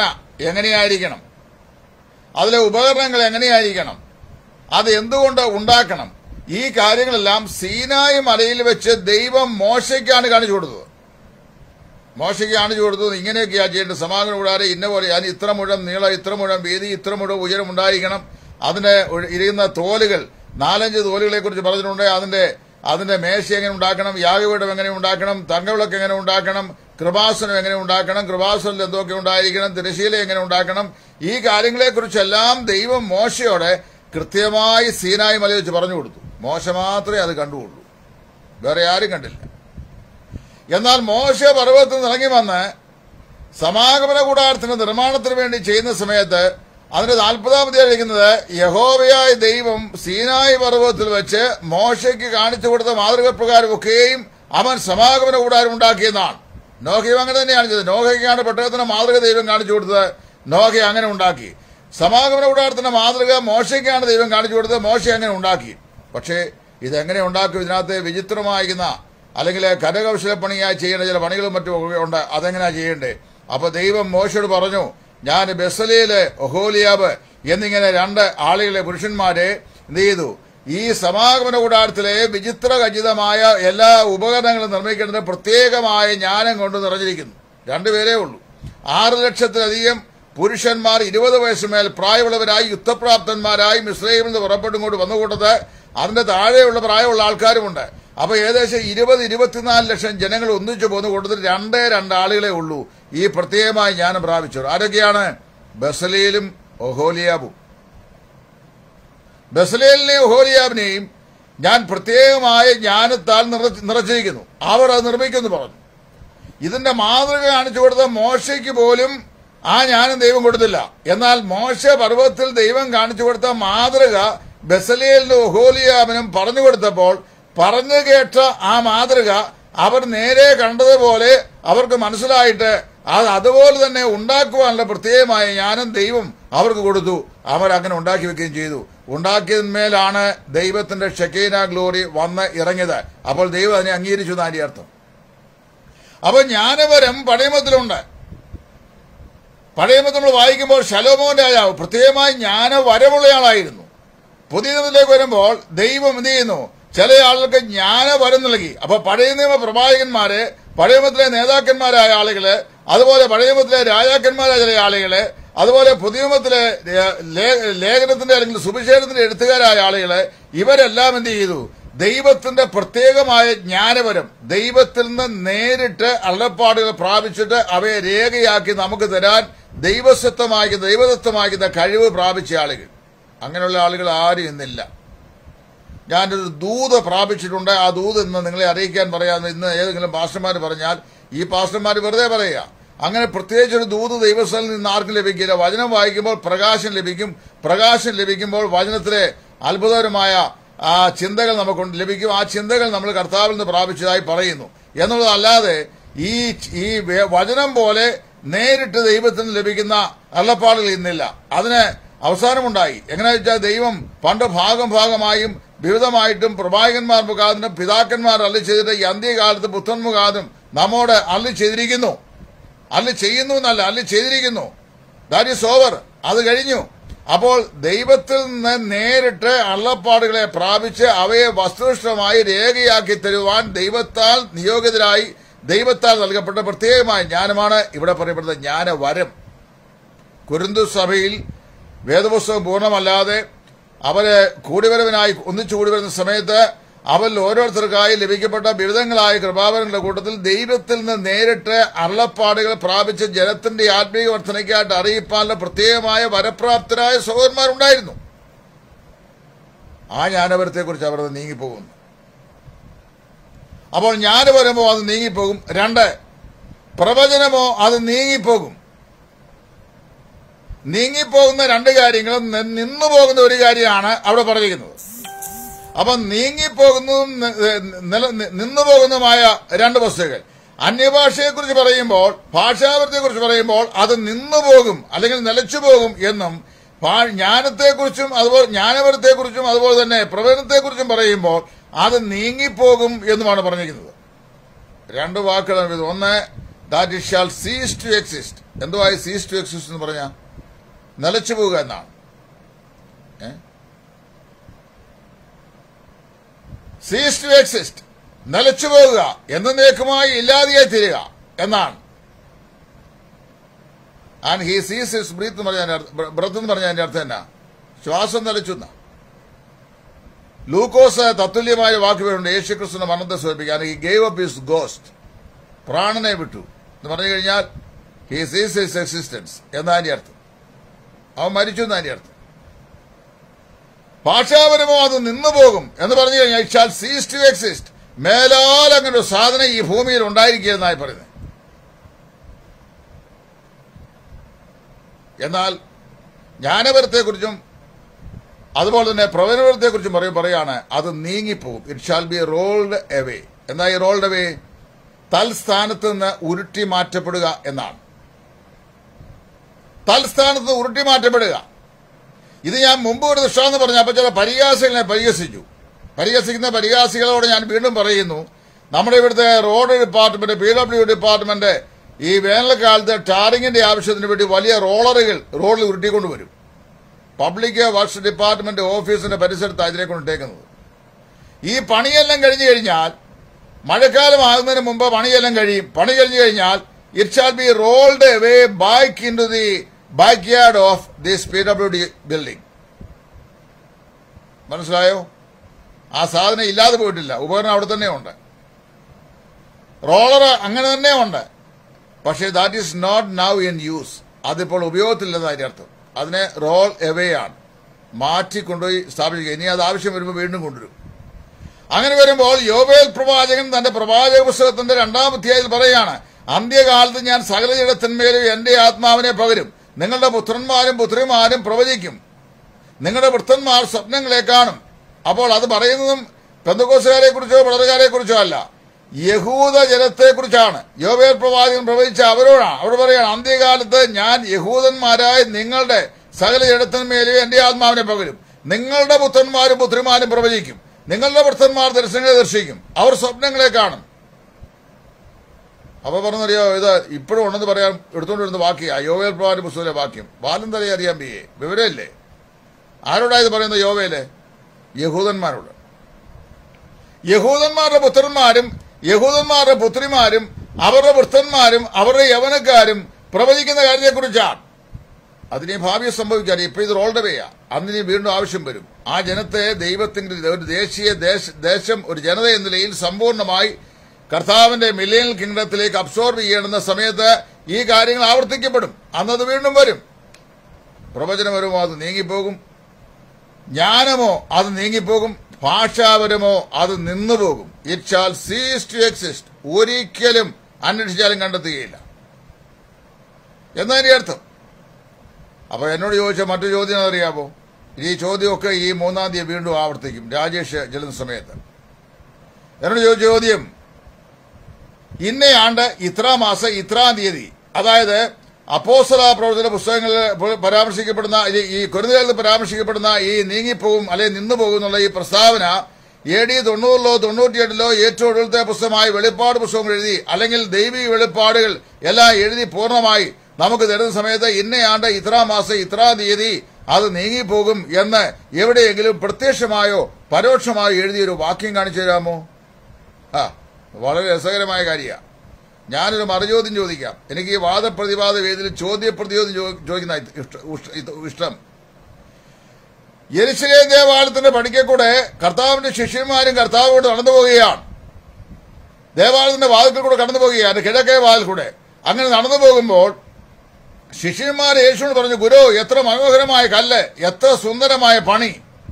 എങ്ങനെയായിരിക്കണം അതിലെ ഉപകരണങ്ങൾ എങ്ങനെയായിരിക്കണം അത് എന്തുകൊണ്ട് ഉണ്ടാക്കണം ഈ കാര്യങ്ങളെല്ലാം സീനായി മലയിൽ വെച്ച് ദൈവം മോശയ്ക്കാണ് കാണിച്ചു കൊടുത്തത് മോശയ്ക്ക് കാണിച്ചു കൊടുത്തത് ഇങ്ങനെയൊക്കെയാ ചെയ്യേണ്ടത് സമാഗമന കൂടാതെ ഇന്ന പോലെ അതിന് ഇത്ര മുഴം നീളം ഇത്ര മുഴം വീതി ഇത്ര മുഴം ഉയരം ഉണ്ടായിരിക്കണം അതിന്റെ ഒഴി- ഇരിക്കുന്ന തോലുകൾ നാലഞ്ച് തോലുകളെ കുറിച്ച് പറഞ്ഞിട്ടുണ്ട് അതിന്റെ അതിന്റെ മേശ എങ്ങനെ ഉണ്ടാക്കണം യാഗപീഠം എങ്ങനെ ഉണ്ടാക്കണം തങ്കവിളക്ക് എങ്ങനെ ഉണ്ടാക്കണം കൃപാസനം എങ്ങനെ ഉണ്ടാക്കണം കൃപാസനിൽ എന്തൊക്കെ ഉണ്ടായിരിക്കണം തിരശീല എങ്ങനെ ഉണ്ടാക്കണം ഈ കാര്യങ്ങളെക്കുറിച്ചെല്ലാം ദൈവം മോശയോടെ കൃത്യമായി സീനായി മല വെച്ച് പറഞ്ഞു കൊടുത്തു മോശ മാത്രമേ അത് കണ്ടുകൊള്ളൂ വേറെ ആരും കണ്ടില്ല എന്നാൽ മോശ പർവ്വതത്തിൽ നിന്ന് ഇറങ്ങി വന്ന് സമാഗമന കൂടാരത്തിന്റെ നിർമ്മാണത്തിന് വേണ്ടി ചെയ്യുന്ന സമയത്ത് അതിന്റെ നാൽപ്പതാമത് എഴുതിക്കുന്നത് യഹോവയായ ദൈവം സീനായി പർവ്വതത്തിൽ വെച്ച് മോശയ്ക്ക് കാണിച്ചു കൊടുത്ത മാതൃക പ്രകാരം ഒക്കെയും അവൻ സമാഗമന കൂടാരം ഉണ്ടാക്കിയെന്നാണ് നോഹയും അങ്ങനെ തന്നെയാണ് ചെയ്തത് നോഹയ്ക്കാണ് പെട്ടകത്തിന് മാതൃക ദൈവം കാണിച്ചു കൊടുത്തത് നോഹ അങ്ങനെ ഉണ്ടാക്കി സമാഗമന കൂടാരത്തിന്റെ മാതൃക മോശയ്ക്കാണ് ദൈവം കാണിച്ചു കൊടുത്തത് മോശ അങ്ങനെ ഉണ്ടാക്കി പക്ഷേ ഇതെങ്ങനെ ഉണ്ടാക്കും ഇതിനകത്ത് വിചിത്രമായിരിക്കുന്ന അല്ലെങ്കിൽ കരകൗശലപ്പണിയായി ചെയ്യേണ്ട ചില പണികളും മറ്റും ഒക്കെ ഉണ്ട് അതെങ്ങനെയാ ചെയ്യേണ്ടേ അപ്പൊ ദൈവം മോശയോട് പറഞ്ഞു ഞാൻ ബെസലയിലെ ഒഹോലിയാബ് എന്നിങ്ങനെ രണ്ട് ആളുകളെ പുരുഷന്മാരെ എന്ത് ചെയ്തു ഈ സമാഗമന കൂടാരത്തിലെ വിചിത്ര ഖചിതമായ എല്ലാ ഉപകരണങ്ങളും നിർമ്മിക്കേണ്ടത് പ്രത്യേകമായ ജ്ഞാനം കൊണ്ട് നിറഞ്ഞിരിക്കുന്നു രണ്ടുപേരേ ഉള്ളൂ ആറ് ലക്ഷത്തിലധികം പുരുഷന്മാർ ഇരുപത് വയസ്സുമേൽ പ്രായമുള്ളവരായി യുദ്ധപ്രാപ്തന്മാരായി മിശ്രയിൽ നിന്ന് പുറപ്പെട്ടുകൊണ്ട് വന്നുകൂട്ടത് അതിന്റെ താഴെയുള്ള പ്രായമുള്ള ആൾക്കാരുമുണ്ട് അപ്പൊ ഏകദേശം ഇരുപത് ഇരുപത്തിനാല് ലക്ഷം ജനങ്ങൾ ഒന്നിച്ചു പോകുന്ന കൂട്ടത്തിൽ രണ്ടേ രണ്ട് ആളുകളെ ഉള്ളൂ ഈ പ്രത്യേകമായ ജ്ഞാനം പ്രാപിച്ചവർ ആരൊക്കെയാണ് ബസലയിലും ഒഹോലിയാബും ബസലേലിനെയും ഒഹോലിയാബിനെയും ഞാൻ പ്രത്യേകമായ ജ്ഞാനത്താൽ നിറ- നിറച്ചിരിക്കുന്നു അവർ അത് നിർമ്മിക്കുമെന്ന് പറഞ്ഞു ഇതിന്റെ മാതൃക കാണിച്ചു കൊടുത്ത മോശയ്ക്ക് പോലും ആ ജ്ഞാനം ദൈവം കൊടുത്തില്ല എന്നാൽ മോശ പർവ്വതത്തിൽ ദൈവം കാണിച്ചു കൊടുത്ത മാതൃക ബസലേലിനും ഒഹോലിയാബിനും പറഞ്ഞു കൊടുത്തപ്പോൾ പറഞ്ഞു കേട്ട ആ മാതൃക അവർ നേരെ കണ്ടതുപോലെ അവർക്ക് മനസ്സിലായിട്ട് അത് അതുപോലെ തന്നെ ഉണ്ടാക്കുവാനുള്ള പ്രത്യേകമായ ജ്ഞാനം ദൈവം അവർക്ക് കൊടുത്തു അവർ അങ്ങനെ ഉണ്ടാക്കി വെക്കുകയും ചെയ്തു ഉണ്ടാക്കിയതിന്മേലാണ് ദൈവത്തിന്റെ ഷെക്കീന ഗ്ലോറി വന്ന് ഇറങ്ങിയത് അപ്പോൾ ദൈവം അതിനെ അംഗീകരിച്ചു എന്നാണ് അതിന്റെ അർത്ഥം അപ്പൊ ജ്ഞാനവരം പഴയമത്തിലുണ്ട് പഴയമത്ത് നമ്മൾ വായിക്കുമ്പോൾ ശലോമോൻ രാജാവ് പ്രത്യേകമായി ജ്ഞാനവരമുള്ളയാളായിരുന്നു പുതിയ നിയമത്തിലേക്ക് വരുമ്പോൾ ദൈവം എന്ത് ചെയ്യുന്നു ചില ആളുകൾക്ക് ജ്ഞാനവരം നൽകി അപ്പൊ പഴയ നിയമ പ്രവാചകന്മാര് പഴയ നിയമത്തിലെ നേതാക്കന്മാരായ ആളുകള് അതുപോലെ പഴയ നിയമത്തിലെ രാജാക്കന്മാരായ ചില ആളുകള് അതുപോലെ പുതിയ നിയമത്തിലെ ലേ- ലേ- ലേഖനത്തിന്റെ അല്ലെങ്കിൽ സുവിശേഷത്തിന്റെ എഴുത്തുകാരായ ആളുകള് ഇവരെല്ലാം എന്ത് ചെയ്തു ദൈവത്തിന്റെ പ്രത്യേകമായ ജ്ഞാനപരം ദൈവത്തിൽ നിന്ന് നേരിട്ട് അള്ളപ്പാടുകൾ പ്രാപിച്ചിട്ട് അവയെ രേഖയാക്കി നമുക്ക് തരാൻ ദൈവസ്വത്വമാക്കി ദൈവദത്തമാക്കുന്ന കഴിവ് പ്രാപിച്ച ആളുകൾ അങ്ങനെയുള്ള ആളുകൾ ആരും ഇന്നില്ല ഞാനൊരു ദൂത് പ്രാപിച്ചിട്ടുണ്ട് ആ ദൂത് ഇന്ന് നിങ്ങളെ അറിയിക്കാൻ പറയാമെന്ന് ഇന്ന് ഏതെങ്കിലും പാസ്റ്റർമാർ പറഞ്ഞാൽ ഈ പാസ്റ്റർമാർ വെറുതെ പറയുക അങ്ങനെ പ്രത്യേകിച്ച് ഒരു ദൂത് ദൈവസ്ഥലിൽ നിന്ന് ആർക്കും ലഭിക്കില്ല വചനം വായിക്കുമ്പോൾ പ്രകാശം ലഭിക്കും പ്രകാശം ലഭിക്കുമ്പോൾ വചനത്തിലെ അത്ഭുതകരമായ ആ ചിന്തകൾ നമുക്ക് ലഭിക്കും ആ ചിന്തകൾ നമ്മൾ കർത്താവിൽ നിന്ന് പ്രാപിച്ചതായി പറയുന്നു എന്നുള്ളതല്ലാതെ ഈ ഈ വേ- വചനം പോലെ നേരിട്ട് ദൈവത്തിൽ നിന്ന് ലഭിക്കുന്ന അള്ളപ്പാടുകൾ ഇന്നില്ല അതിന് അവസാനമുണ്ടായി എങ്ങനെ വെച്ചാൽ ദൈവം പണ്ട് ഭാഗം ഭാഗമായും വിവിധമായിട്ടും പ്രവാചകന്മാർ മുഖാന്തരം പിതാക്കന്മാർ അല്ലി ചെയ്തിട്ട് ഈ അന്ത്യകാലത്ത് പുത്രൻ മുഖാന്തരം നമ്മോട് അല്ലി ചെയ്തിരിക്കുന്നു അല്ലി ചെയ്യുന്നു എന്നല്ല അല്ലി ചെയ്തിരിക്കുന്നു ദാറ്റ് ഈസ് ഓവർ അത് കഴിഞ്ഞു അപ്പോൾ ദൈവത്തിൽ നിന്ന് നേരിട്ട് അള്ളപ്പാടുകളെ പ്രാപിച്ച് അവയെ വസ്തുനിഷ്ഠമായി രേഖയാക്കി തരുവാൻ ദൈവത്താൽ നിയോഗിതരായി ദൈവത്താൽ നൽകപ്പെട്ട പ്രത്യേകമായ ജ്ഞാനമാണ് ഇവിടെ പറയപ്പെടുന്ന ജ്ഞാനവരം കുരുന്തു സഭയിൽ വേദപുസ്തകം പൂർണ്ണമല്ലാതെ അവര് കൂടിവരവിനായി ഒന്നിച്ചു കൂടി വരുന്ന സമയത്ത് അവരിൽ ഓരോരുത്തർക്കായി ലഭിക്കപ്പെട്ട ബിരുദങ്ങളായ കൃപാവരങ്ങളുടെ കൂട്ടത്തിൽ ദൈവത്തിൽ നിന്ന് നേരിട്ട് അള്ളപ്പാടുകൾ പ്രാപിച്ച് ജനത്തിന്റെ ആത്മീയ വർധനയ്ക്കായിട്ട് അറിയിപ്പാനുള്ള പ്രത്യേകമായ വരപ്രാപ്തരായ സഹോദരന്മാരുണ്ടായിരുന്നു ആ ജ്ഞാനപരത്തെക്കുറിച്ച് അവർ നീങ്ങിപ്പോകുന്നു അപ്പോൾ ജ്ഞാനപരമോ അത് നീങ്ങിപ്പോകും രണ്ട് പ്രവചനമോ അത് നീങ്ങിപ്പോകും നീങ്ങിപ്പോകുന്ന രണ്ട് കാര്യങ്ങളും നി- നിന്നു പോകുന്ന ഒരു കാര്യമാണ് അവിടെ പറഞ്ഞിരിക്കുന്നത് അപ്പൊ നീങ്ങിപ്പോകുന്നതും നി- നില- നി- നിന്നു പോകുന്നതുമായ രണ്ട് വസ്തുക്കൾ അന്യഭാഷയെക്കുറിച്ച് പറയുമ്പോൾ ഭാഷാപരത്തെക്കുറിച്ച് പറയുമ്പോൾ അത് നിന്നു പോകും അല്ലെങ്കിൽ നിലച്ചു പോകും എന്നും ഭാ- ജ്ഞാനത്തെക്കുറിച്ചും അതുപോലെ ജ്ഞാനപരത്തെക്കുറിച്ചും അതുപോലെ തന്നെ പ്രവചനത്തെക്കുറിച്ചും പറയുമ്പോൾ അത് നീങ്ങിപ്പോകും എന്നുമാണ് പറഞ്ഞിരിക്കുന്നത് രണ്ട് വാക്കുകളാണ് ഇത് ഒന്ന് that it shall cease to exist എന്തുവായി സീസ് ടു എക്സിസ്റ്റ് എന്ന് പറഞ്ഞാൽ നിലച്ചു പോവുക എന്നാണ് ഏ? സീസ് ടു എക്സിസ്റ്റ് നിലച്ചു പോകുക എന്നേക്കുമായി ഇല്ലാതെയായി തീരുക എന്നാണ് and he cease his breath എന്ന് പറഞ്ഞ ബ്രത്ത് എന്ന് പറഞ്ഞ അതിന്റെ അർത്ഥം എന്നാ ശ്വാസം നിലച്ചുന്ന ലൂക്കോസ് തത്തുല്യമായ വാക്കുകളുണ്ട് യേശുക്രിസ്തുവിന്റെ മരണത്തെ സൂചിപ്പിക്കാൻ he gave up his ghost പ്രാണനെ വിട്ടു എന്ന് പറഞ്ഞു കഴിഞ്ഞാൽ ഹി സീസ് ഹിസ് എക്സിസ്റ്റൻസ് എന്നതിന്റെ അർത്ഥം അവൻ മരിച്ചു എന്നതിന്റെ അർത്ഥം ഭാഷാപരമോ അത് നിന്നു പോകും എന്ന് പറഞ്ഞു കഴിഞ്ഞാൽ ഷാൽ സീസ് ടു എക്സിസ്റ്റ് മേലാൽ അങ്ങനെ ഒരു സാധനം ഈ ഭൂമിയിൽ ഉണ്ടായിരിക്കുകയെന്നായി പറയുന്നത് എന്നാൽ ജ്ഞാനപരത്തെക്കുറിച്ചും അതുപോലെ തന്നെ പ്രവചനപരത്തെക്കുറിച്ചും പറയും പറയാണ് അത് നീങ്ങിപ്പോകും it shall be rolled away എന്താ ഈ റോൾഡ് എവേ തൽസ്ഥാനത്ത് നിന്ന് ഉരുട്ടി മാറ്റപ്പെടുക എന്നാണ് തൽസ്ഥാനത്ത് നിന്ന് ഉരുട്ടി മാറ്റപ്പെടുക ഇത് ഞാൻ മുമ്പ് ഒരു ദൃഷ്ടാന്ന് പറഞ്ഞു അപ്പൊ ചില പരിഹാസികളെ പരിഹസിച്ചു പരിഹസിക്കുന്ന പരിഹാസികളോട് ഞാൻ വീണ്ടും പറയുന്നു നമ്മുടെ ഇവിടുത്തെ road department P W department ഈ വേനൽക്കാലത്ത് ടാറിങ്ങിന്റെ ആവശ്യത്തിന് വേണ്ടി വലിയ റോളറുകൾ റോഡിൽ ഉരുട്ടിക്കൊണ്ടുവരും പബ്ലിക് വർക്ക്സ് ഡിപ്പാർട്ട്മെന്റ് ഓഫീസിന്റെ പരിസരത്ത് അതിനെ കൊണ്ടിട്ടേക്കുന്നത് ഈ പണിയെല്ലാം കഴിഞ്ഞു കഴിഞ്ഞാൽ മഴക്കാലം ആകുന്നതിന് മുമ്പ് പണിയെല്ലാം കഴിയും പണി കഴിഞ്ഞു കഴിഞ്ഞാൽ it shall be rolled away back into the back yard of this P W D building മനസ്സിലായോ ആ സാധനം ഇല്ലാതെ പോയിട്ടില്ല ഉപകരണം അവിടെ തന്നെ ഉണ്ട് റോളർ അങ്ങനെ തന്നെ ഉണ്ട് പക്ഷേ that is not now in use അതിപ്പോൾ ഉപയോഗത്തില്ലെന്ന് അതിന്റെ അർത്ഥം അതിനെ റോൾ എവേ ആണ് മാറ്റി കൊണ്ടുപോയി സ്ഥാപിക്കുക ഇനി അത് ആവശ്യം വരുമ്പോൾ വീണ്ടും കൊണ്ടുവരും അങ്ങനെ വരുമ്പോൾ യോബേൽ പ്രവാചകൻ തന്റെ പ്രവാചക പുസ്തകത്തിന്റെ രണ്ടാം അധ്യായത്തിൽ പറയാണ് അന്ത്യകാലത്ത് ഞാൻ സകല ജഡത്തിന്മേലും എന്റെ ആത്മാവിനെ പകരും നിങ്ങളുടെ പുത്രന്മാരും പുത്രിമാരും പ്രവചിക്കും നിങ്ങളുടെ വൃത്തന്മാർ സ്വപ്നങ്ങളെ കാണും അപ്പോൾ അത് പറയുന്നതും പെന്തകോസുകാരെ കുറിച്ചോ പടറുകാരെ കുറിച്ചോ അല്ല യഹൂദ ജനത്തെ കുറിച്ചാണ് യോബേൽ പ്രവാചകൻ പ്രവചിച്ച അവരോടാണ് അവർ പറയാണ് അന്ത്യകാലത്ത് ഞാൻ യഹൂദന്മാരായ നിങ്ങളുടെ സകല ജഡത്തിന്മേലും എന്റെ ആത്മാവിനെ പകരും നിങ്ങളുടെ പുത്രന്മാരും പുത്രിമാരും പ്രവചിക്കും നിങ്ങളുടെ ഭർത്തന്മാർ ദർശനങ്ങളെ ദർശിക്കും അവർ സ്വപ്നങ്ങളെ കാണും അപ്പൊ പറഞ്ഞറിയോ ഇത് ഇപ്പോഴും ഉണ്ടെന്ന് പറയാൻ എടുത്തുകൊണ്ടിരുന്ന വാക്യ യോവേൽ പ്രവാന്റെ പുസ്തകത്തിലെ വാക്യം ബാലന്തരെ അറിയാൻ ബിയെ വിവരമില്ലേ ആരോടാ ഇത് പറയുന്നത് യോവേല് യഹൂദന്മാരോട് യഹൂദന്മാരുടെ പുത്രന്മാരും യഹൂദന്മാരുടെ പുത്രിമാരും അവരുടെ വൃത്തന്മാരും അവരുടെ യവനക്കാരും പ്രവചിക്കുന്ന കാര്യത്തെക്കുറിച്ചാണ് അതിനെ ഭാവി സംഭവിക്കാൻ ഇപ്പൊ ഇത് റോൾഡ് വേയാ അന്നിനി വീണ്ടും ആവശ്യം വരും ആ ജനത്തെ ദൈവത്തിന്റെ ഒരു ദേശീയ ദേശ- ദേശം ഒരു ജനത എന്ന നിലയിൽ സമ്പൂർണ്ണമായി കർത്താവിന്റെ മില്ലേനിയൽ കിങ്ഡത്തിലേക്ക് അബ്സോർബ് ചെയ്യണമെന്ന സമയത്ത് ഈ കാര്യങ്ങൾ ആവർത്തിക്കപ്പെടും അന്നത് വീണ്ടും വരും പ്രവചനപരമോ അത് നീങ്ങിപ്പോകും ജ്ഞാനമോ അത് നീങ്ങിപ്പോകും ഭാഷാപരമോ അത് നിന്നുപോകും it shall cease to exist ഒരിക്കലും അന്വേഷിച്ചാലും കണ്ടെത്തുകയില്ല എന്നതിന്റെ അർത്ഥം അപ്പൊ എന്നോട് ചോദിച്ച മറ്റു ചോദ്യം അറിയാമോ ഈ ചോദ്യമൊക്കെ ഈ മൂന്നാം തീയതി വീണ്ടും ആവർത്തിക്കും രാജേഷ് ചെല്ലുന്ന സമയത്ത് എന്നോട് ചോദിച്ച ചോദ്യം ഇന്നയാണ്ട് ഇത്ര മാസം ഇത്രാം തീയതി അതായത് അപ്പോസ്തല പ്രവർത്തന പുസ്തകങ്ങളിൽ പ- പരാമർശിക്കപ്പെടുന്ന ഈ- ഈ കുരുന്നുകാലത്ത് പരാമർശിക്കപ്പെടുന്ന ഈ നീങ്ങിപ്പോകും അല്ലെ നിന്നു പോകുന്നുള്ള ഈ പ്രസ്താവന എ ഡി തൊണ്ണൂറിലോ തൊണ്ണൂറ്റിയെട്ടിലോ ഏറ്റവും ഒടുവിലത്തെ പുസ്തകമായി വെളിപ്പാട് പുസ്തകം എഴുതി അല്ലെങ്കിൽ ദൈവിക വെളിപ്പാടുകൾ എല്ലാം എഴുതി പൂർണ്ണമായി നമുക്ക് തരുന്ന സമയത്ത് ഇന്നയാണ്ട് ഇത്രാ മാസം ഇത്രാ തീയതി അത് നീങ്ങിപ്പോകും എന്ന് എവിടെയെങ്കിലും പ്രത്യക്ഷമായോ പരോക്ഷമായോ എഴുതിയൊരു വാക്യം കാണിച്ചു തരാമോ ആ വളരെ രസകരമായ കാര്യമാണ് ഞാനൊരു മറുചോദ്യം ചോദിക്കാം എനിക്ക് ഈ വാദപ്രതിവാദ വേദിയിൽ ചോദ്യപ്രതിയോദ്യം ചോ- ചോദിക്കുന്ന ഇഷ്ട- ഇഷ്ട- ഇഷ്ടം യെരുശലേം ദേവാലയത്തിന്റെ പടിക്കൽ കൂടെ കർത്താവിന്റെ ശിഷ്യന്മാരും കർത്താവ് കൊണ്ട് നടന്നു പോവുകയാണ് ദേവാലയത്തിന്റെ വാതിൽക്കൽ കൂടെ കടന്നു പോവുകയാണ് കിഴക്കേ വാതിൽ കൂടെ അങ്ങനെ നടന്നു പോകുമ്പോൾ ശിഷ്യന്മാർ യേശുവിനോട് പറഞ്ഞു ഗുരു എത്ര മനോഹരമായ കല്ല് എത്ര സുന്ദരമായ പണി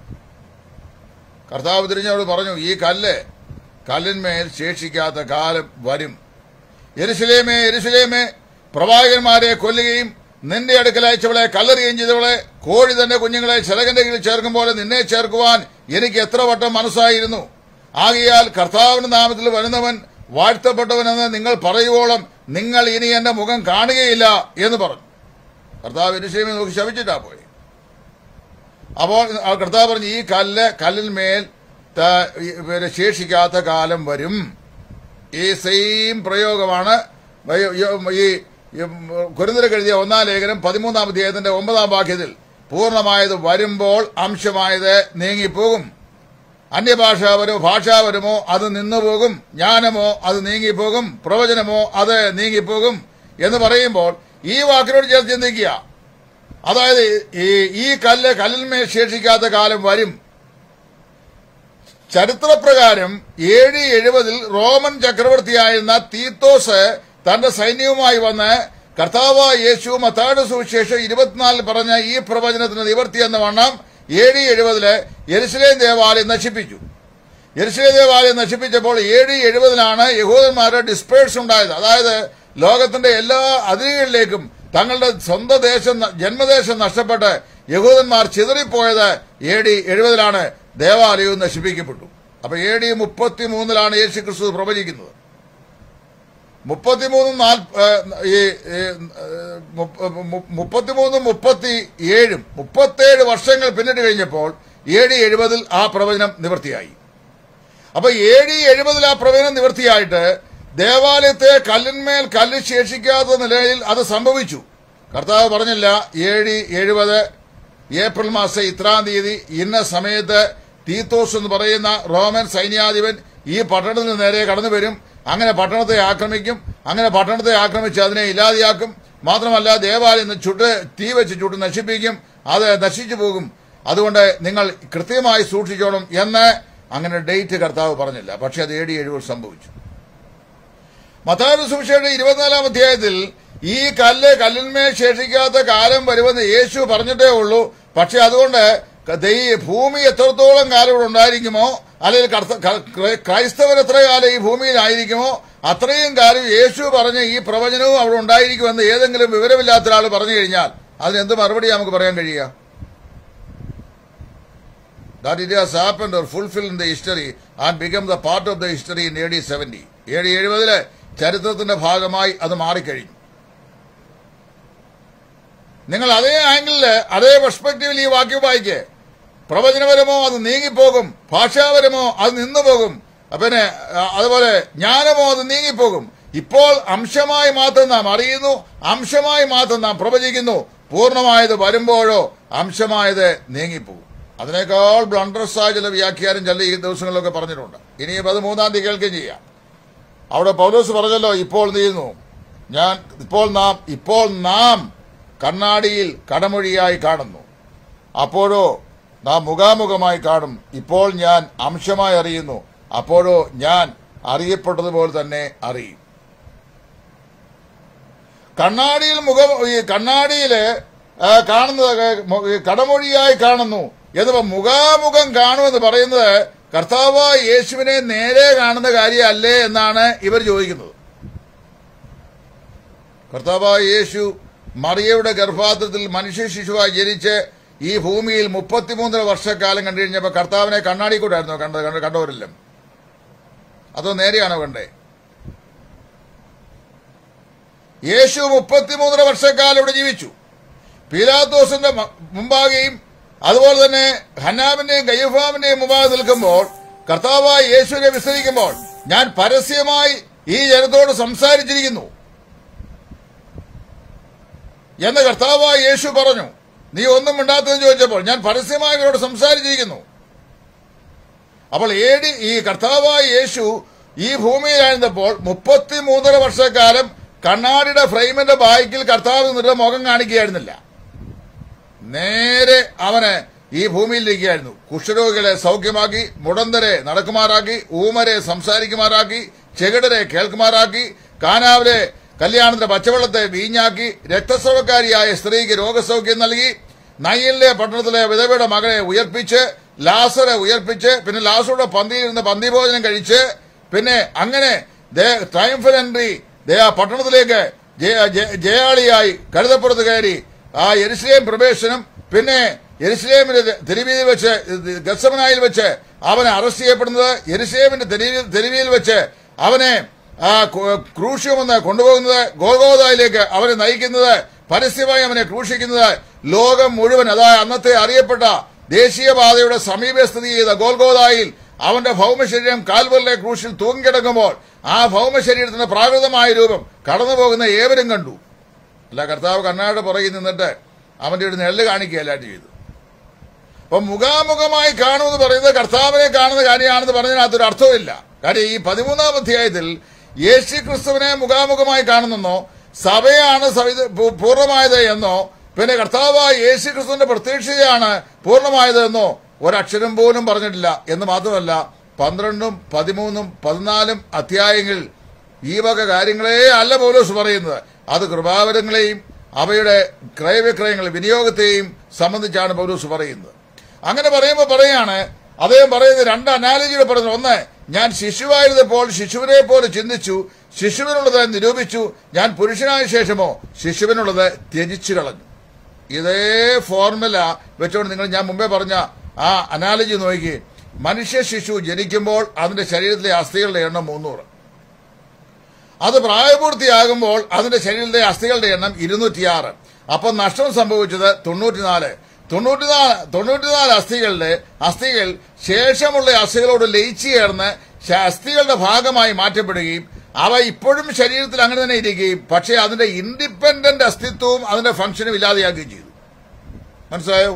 കർത്താവ് തിരിഞ്ഞവരോട് പറഞ്ഞു ഈ കല്ല് കല്ലിന്മേൽ ശേഷിക്കാത്ത കാലം വരും എരുസലേമേ എരുസലേമേ പ്രവാചകന്മാരെ കൊല്ലുകയും നിന്റെ അടുക്കൽ അയച്ചവളെ കല്ലെറിയുകയും ചെയ്തവളെ കോഴി തന്റെ കുഞ്ഞുങ്ങളെ ചിറകന്റെ കീഴിൽ ചേർക്കും പോലെ നിന്നെ ചേർക്കുവാൻ എനിക്ക് എത്ര വട്ടം മനസ്സായിരുന്നു ആകയാൽ കർത്താവിന്റെ നാമത്തിൽ വരുന്നവൻ വാഴ്ത്തപ്പെട്ടവനെന്ന് നിങ്ങൾ പറയുവോളം നിങ്ങൾ ഇനി എന്റെ മുഖം കാണുകയില്ല എന്ന് പറഞ്ഞു കർത്താവ് എരുസലേമെ നോക്കി ശപിച്ചിട്ടാ പോയി അപ്പോൾ ആ കർത്താവ് പറഞ്ഞു ഈ കല്ല് കല്ലിന്മേൽ ത- ഈ പിന്നെ ശേഷിക്കാത്ത കാലം വരും ഈ സെയിം പ്രയോഗമാണ് വയ- യ- ഈ കുരുന്നിര കഴുതിയ ഒന്നാം ലേഖനം പതിമൂന്നാം അധ്യായത്തിന്റെ ഒമ്പതാം വാക്യത്തിൽ പൂർണ്ണമായത് വരുമ്പോൾ അംശമായത് നീങ്ങിപ്പോകും അന്യഭാഷാപരമോ ഭാഷാപരമോ അത് നിന്നുപോകും ജ്ഞാനമോ അത് നീങ്ങിപ്പോകും പ്രവചനമോ അത് നീങ്ങിപ്പോകും എന്ന് പറയുമ്പോൾ ഈ വാക്കിനോട് ചേർത്ത് ചിന്തിക്കുക അതായത് ഈ ഈ കല്ല് കല്ലിന്മേൽ ശേഷിക്കാത്ത കാലം വരും ചരിത്രപ്രകാരം ഏഴ് എഴുപതിൽ റോമൻ ചക്രവർത്തിയായിരുന്ന തീത്തോസ് തന്റെ സൈന്യവുമായി വന്ന് കർത്താവായ യേശു മത്താട് സുവിശേഷം ഇരുപത്തിനാലിൽ പറഞ്ഞ ഈ പ്രവചനത്തിന് നിവർത്തി എന്ന വണ്ണം ഏഴ് എഴുപതില് യെരുസലേം ദേവാലയം നശിപ്പിച്ചു യെരുസലേം ദേവാലയം നശിപ്പിച്ചപ്പോൾ ഏഴ് എഴുപതിലാണ് യഹൂദന്മാരുടെ ഡിസ്പേഴ്സ് ഉണ്ടായത് അതായത് ലോകത്തിന്റെ എല്ലാ അതിരുകളിലേക്കും തങ്ങളുടെ സ്വന്തം ദേശം ന- ജന്മദേശം നഷ്ടപ്പെട്ട് യഹൂദന്മാർ ചിതറിപ്പോയത് എ ഡി എഴുപതിലാണ് ദേവാലയവും നശിപ്പിക്കപ്പെട്ടു അപ്പൊ എ ഡി മുപ്പത്തി മൂന്നിലാണ് യേശു ക്രിസ്തു പ്രവചിക്കുന്നത് മുപ്പത്തിമൂന്നും നാൽപ്പ ഈ ഈ, ഏഹ്, മുപ്പ- മു- മുപ്പത്തിമൂന്നും മുപ്പത്തി ഏഴും മുപ്പത്തേഴ് വർഷങ്ങൾ പിന്നിട്ട് കഴിഞ്ഞപ്പോൾ എ ഡി എഴുപതിൽ ആ പ്രവചനം നിവൃത്തിയായി അപ്പൊ എ ഡി എഴുപതിൽ ആ പ്രവചനം നിവൃത്തിയായിട്ട് ദേവാലയത്തെ കല്ലിന്മേൽ കല്ല് ശേഷിക്കാത്ത നിലയിൽ അത് സംഭവിച്ചു കർത്താവ് പറഞ്ഞില്ല എ ഡി എഴുപത് ഏപ്രിൽ മാസം ഇത്രാം തീയതി ഇന്ന സമയത്ത് തീത്തോസ് എന്ന് പറയുന്ന റോമൻ സൈന്യാധിപൻ ഈ പട്ടണത്തിന് നേരെ കടന്നു വരും അങ്ങനെ പട്ടണത്തെ ആക്രമിക്കും അങ്ങനെ പട്ടണത്തെ ആക്രമിച്ച് അതിനെ ഇല്ലാതെയാക്കും മാത്രമല്ല ദേവാലയം ഇന്ന് ചുട്ട് തീ വെച്ച് ചുട്ട് നശിപ്പിക്കും അത് നശിച്ചു പോകും അതുകൊണ്ട് നിങ്ങൾ കൃത്യമായി സൂക്ഷിച്ചോണം എന്ന് അങ്ങനെ ഡേറ്റ് കർത്താവ് പറഞ്ഞില്ല പക്ഷെ അത് എ ഡി എഴുപത് സംഭവിച്ചു മത്തായ സുവിശേഷം ഇരുപത്തിനാലാം അധ്യായത്തിൽ ഈ കല്ല് കല്ലിന്മേൽ ശേഷിക്കാത്ത കാലം വരുമെന്ന് യേശു പറഞ്ഞിട്ടേ ഉള്ളൂ പക്ഷെ അതുകൊണ്ട് ക- ദൈ- ഭൂമി എത്രത്തോളം കാലം ഇവിടെ ഉണ്ടായിരിക്കുമോ അല്ലെങ്കിൽ കർത്ത- ക- ക്രൈ- ക്രൈസ്തവർ എത്ര കാലം ഈ ഭൂമിയിലായിരിക്കുമോ അത്രയും കാലം യേശു പറഞ്ഞ ഈ പ്രവചനവും അവിടെ ഉണ്ടായിരിക്കുമെന്ന് ഏതെങ്കിലും വിവരമില്ലാത്ത ഒരാൾ പറഞ്ഞു കഴിഞ്ഞാൽ അതിനെന്ത് മറുപടി നമുക്ക് പറയാൻ കഴിയുക that it has happened or fulfilled in the history and become the part of the history in AD 70. AD എഴുപതിലെ ചരിത്രത്തിന്റെ ഭാഗമായി അത് മാറിക്കഴിഞ്ഞു നിങ്ങൾ അതേ ആംഗിളില് അതേ പെർസ്പെക്റ്റീവിൽ ഈ വാക്യം വായിക്കേ പ്രവചനപരമോ അത് നീങ്ങിപ്പോകും ഭാഷാപരമോ അത് നിന്നുപോകും പിന്നെ ആ, അതുപോലെ ജ്ഞാനമോ അത് നീങ്ങിപ്പോകും ഇപ്പോൾ അംശമായി മാത്രം നാം അറിയുന്നു അംശമായി മാത്രം നാം പ്രവചിക്കുന്നു പൂർണ്ണമായത് വരുമ്പോഴോ അംശമായത് നീങ്ങിപ്പോകും അതിനേക്കാൾ ബ്ലണ്ടർസായ ചില വ്യാഖ്യാനം ചില ഈ ദിവസങ്ങളിലൊക്കെ പറഞ്ഞിട്ടുണ്ട് ഇനിയിപ്പോൾ അത് മൂന്നാം തീയതി കേൾക്കുകയും ചെയ്യാം അവിടെ പൗലോസ് പറഞ്ഞല്ലോ ഇപ്പോൾ നീന്നു ഞാൻ ഇപ്പോൾ നാം ഇപ്പോൾ നാം കണ്ണാടിയിൽ കടമൊഴിയായി കാണുന്നു അപ്പോഴോ നാം മുഖാമുഖമായി കാണും ഇപ്പോൾ ഞാൻ അംശമായി അറിയുന്നു അപ്പോഴോ ഞാൻ അറിയപ്പെട്ടതുപോലെ തന്നെ അറിയും കണ്ണാടിയിൽ മുഖം ഈ കണ്ണാടിയില് ആ, കാണുന്നത് മു- ഈ കടമൊഴിയായി കാണുന്നു എന്ന് മുഖാമുഖം കാണുമെന്ന് പറയുന്നത് കർത്താവായ യേശുവിനെ നേരെ കാണുന്ന കാര്യമല്ലേ എന്നാണ് ഇവർ ചോദിക്കുന്നത് കർത്താവായ യേശു മറിയയുടെ ഗർഭാത്രത്തിൽ മനുഷ്യ ശിശുവായി ജനിച്ച് ഈ ഭൂമിയിൽ മുപ്പത്തിമൂന്നര വർഷക്കാലം കണ്ടു കഴിഞ്ഞപ്പോൾ കർത്താവിനെ കണ്ണാടി കൂടായിരുന്നോ കണ്ടത് കണ്ട- കണ്ടവരെല്ലാം അതോ നേരെയാണോ കണ്ടേ യേശു മുപ്പത്തിമൂന്നര വർഷക്കാലം ഇവിടെ ജീവിച്ചു പീലാത്തോസിന്റെ മ- മുമ്പാകെയും അതുപോലെ തന്നെ ഹന്നാമിന്റെയും കയ്യഫാമിന്റെയും മുമ്പാകെ നിൽക്കുമ്പോൾ കർത്താവായ യേശുവിനെ വിസ്തരിക്കുമ്പോൾ ഞാൻ പരസ്യമായി ഈ ജനത്തോട് സംസാരിച്ചിരിക്കുന്നു എന്ന് കർത്താവായ യേശു പറഞ്ഞു നീ ഒന്നും മിണ്ടാത്തതെന്ന് ചോദിച്ചപ്പോൾ ഞാൻ പരസ്യമായി ഇവരോട് സംസാരിച്ചിരിക്കുന്നു അപ്പോൾ ഏടി ഈ കർത്താവായ യേശു ഈ ഭൂമിയിലായിരുന്നപ്പോൾ മുപ്പത്തിമൂന്നര വർഷക്കാലം കണ്ണാടിയുടെ ഫ്രെയിമിന്റെ ബാക്കിൽ കർത്താവ് നിന്നിട്ട് മുഖം കാണിക്കുകയായിരുന്നില്ല നേരെ അവന് ഈ ഭൂമിയിലിരിക്കുകയായിരുന്നു കുഷ്ഠരോഗികളെ സൗഖ്യമാക്കി മുടന്തരെ നടക്കുമാറാക്കി ഊമരെ സംസാരിക്കുമാറാക്കി ചെകിടരെ കേൾക്കുമാറാക്കി കാനാവിലെ കല്യാണത്തിന്റെ പച്ചവെള്ളത്തെ വീഞ്ഞാക്കി രക്തസ്രവക്കാരിയായ സ്ത്രീക്ക് രോഗസൗഖ്യം നൽകി നയ്യലിലെ പട്ടണത്തിലെ വിധവയുടെ മകളെ ഉയർപ്പിച്ച് ലാസറെ ഉയർപ്പിച്ച് പിന്നെ ലാസറുടെ പന്തിയിൽ നിന്ന് പന്തിഭോജനം കഴിച്ച് പിന്നെ അങ്ങനെ ട്രയംഫൽ എൻട്രി ദേ ആ പട്ടണത്തിലേക്ക് ജയ- ജയ- ജയാളിയായി കരുതപ്പുറത്ത് കയറി ആ എരുസലേം പ്രവേശനം പിന്നെ എരുസലേമിന്റെ തെരുവീതിൽ വെച്ച് ഗസമനായിൽ വെച്ച് അവനെ അറസ്റ്റ് ചെയ്യപ്പെടുന്നത് എരുസലേമിന്റെ തെരുവി- തെരുവിയിൽ വെച്ച് അവനെ ആ കു- ക്രൂശുമെന്ന് കൊണ്ടുപോകുന്നത് ഗോഗോദായിലേക്ക് അവനെ നയിക്കുന്നത് പരസ്യമായി അവനെ ക്രൂശിക്കുന്നത് ലോകം മുഴുവൻ അതായത് അന്നത്തെ അറിയപ്പെട്ട ദേശീയപാതയുടെ സമീപ സ്ഥിതി ചെയ്ത ഗോൽഗോദായിൽ അവന്റെ ഭൗമശരീരം കാൽവറിലെ ക്രൂശിൽ തൂങ്ങിക്കിടക്കുമ്പോൾ ആ ഭൗമശരീരത്തിന്റെ പ്രാകൃതമായ രൂപം കടന്നുപോകുന്ന ഏവരും കണ്ടു അല്ല കർത്താവ് കണ്ണാട് പുറകിൽ നിന്നിട്ട് അവന്റെ ഒരു നെല്ല് കാണിക്കുകയല്ലാട്ട് ചെയ്തു അപ്പൊ മുഖാമുഖമായി കാണുമെന്ന് പറയുന്നത് കർത്താവിനെ കാണുന്ന കാര്യമാണെന്ന് പറഞ്ഞതിനകത്തൊരു അർത്ഥമില്ല കാര്യം ഈ പതിമൂന്നാം അധ്യായത്തിൽ യേശു ക്രിസ്തുവിനെ മുഖാമുഖമായി കാണുന്നെന്നോ സഭയാണ് സവിത- പൂ- പൂർണ്ണമായത് എന്നോ പിന്നെ കർത്താവായ യേശു ക്രിസ്തുവിന്റെ പ്രത്യക്ഷതയാണ് പൂർണ്ണമായത് എന്നോ ഒരക്ഷരം പോലും പറഞ്ഞിട്ടില്ല എന്ന് മാത്രമല്ല പന്ത്രണ്ടും പതിമൂന്നും പതിനാലും അധ്യായങ്ങളിൽ ഈ വക കാര്യങ്ങളെ അല്ല പൗലോസ് പറയുന്നത് അത് കൃപാവരങ്ങളെയും അവയുടെ ക്രയവിക്രയങ്ങൾ വിനിയോഗത്തെയും സംബന്ധിച്ചാണ് പൗലോസ് പറയുന്നത് അങ്ങനെ പറയുമ്പോൾ പറയാണ് അദ്ദേഹം പറയുന്നത് രണ്ട് അനാലജികൾ പറയുന്നത് ഒന്ന് ഞാൻ ശിശുവായിരുന്നപ്പോൾ ശിശുവിനെ പോലെ ചിന്തിച്ചു ശിശുവിനുള്ളത് നിരൂപിച്ചു ഞാൻ പുരുഷനായ ശേഷമോ ശിശുവിനുള്ളത് ത്യജിച്ചു കളഞ്ഞു ഇതേ ഫോർമുല വെച്ചുകൊണ്ട് നിങ്ങൾ ഞാൻ മുമ്പേ പറഞ്ഞ ആ അനാലജി നോക്കി മനുഷ്യ ശിശു ജനിക്കുമ്പോൾ അതിന്റെ ശരീരത്തിലെ അസ്ഥികളുടെ എണ്ണം മുന്നൂറ് അത് പ്രായപൂർത്തിയാകുമ്പോൾ അതിന്റെ ശരീരത്തിലെ അസ്ഥികളുടെ എണ്ണം ഇരുന്നൂറ്റിയാറ് അപ്പം നഷ്ടം സംഭവിച്ചത് തൊണ്ണൂറ്റിനാല് തൊണ്ണൂറ്റിനാല് തൊണ്ണൂറ്റിനാല് അസ്ഥികളുടെ അസ്ഥികൾ ശേഷമുള്ള അസ്ഥികളോട് ലയിച്ചു ചേർന്ന് ശ- അസ്ഥികളുടെ ഭാഗമായി മാറ്റപ്പെടുകയും അവ ഇപ്പോഴും ശരീരത്തിൽ അങ്ങനെ തന്നെ ഇരിക്കുകയും പക്ഷേ അതിന്റെ ഇൻഡിപെൻഡന്റ് അസ്തിത്വവും അതിന്റെ ഫംഗ്ഷനും ഇല്ലാതെയാക്കുകയും ചെയ്തു മനസ്സിലായോ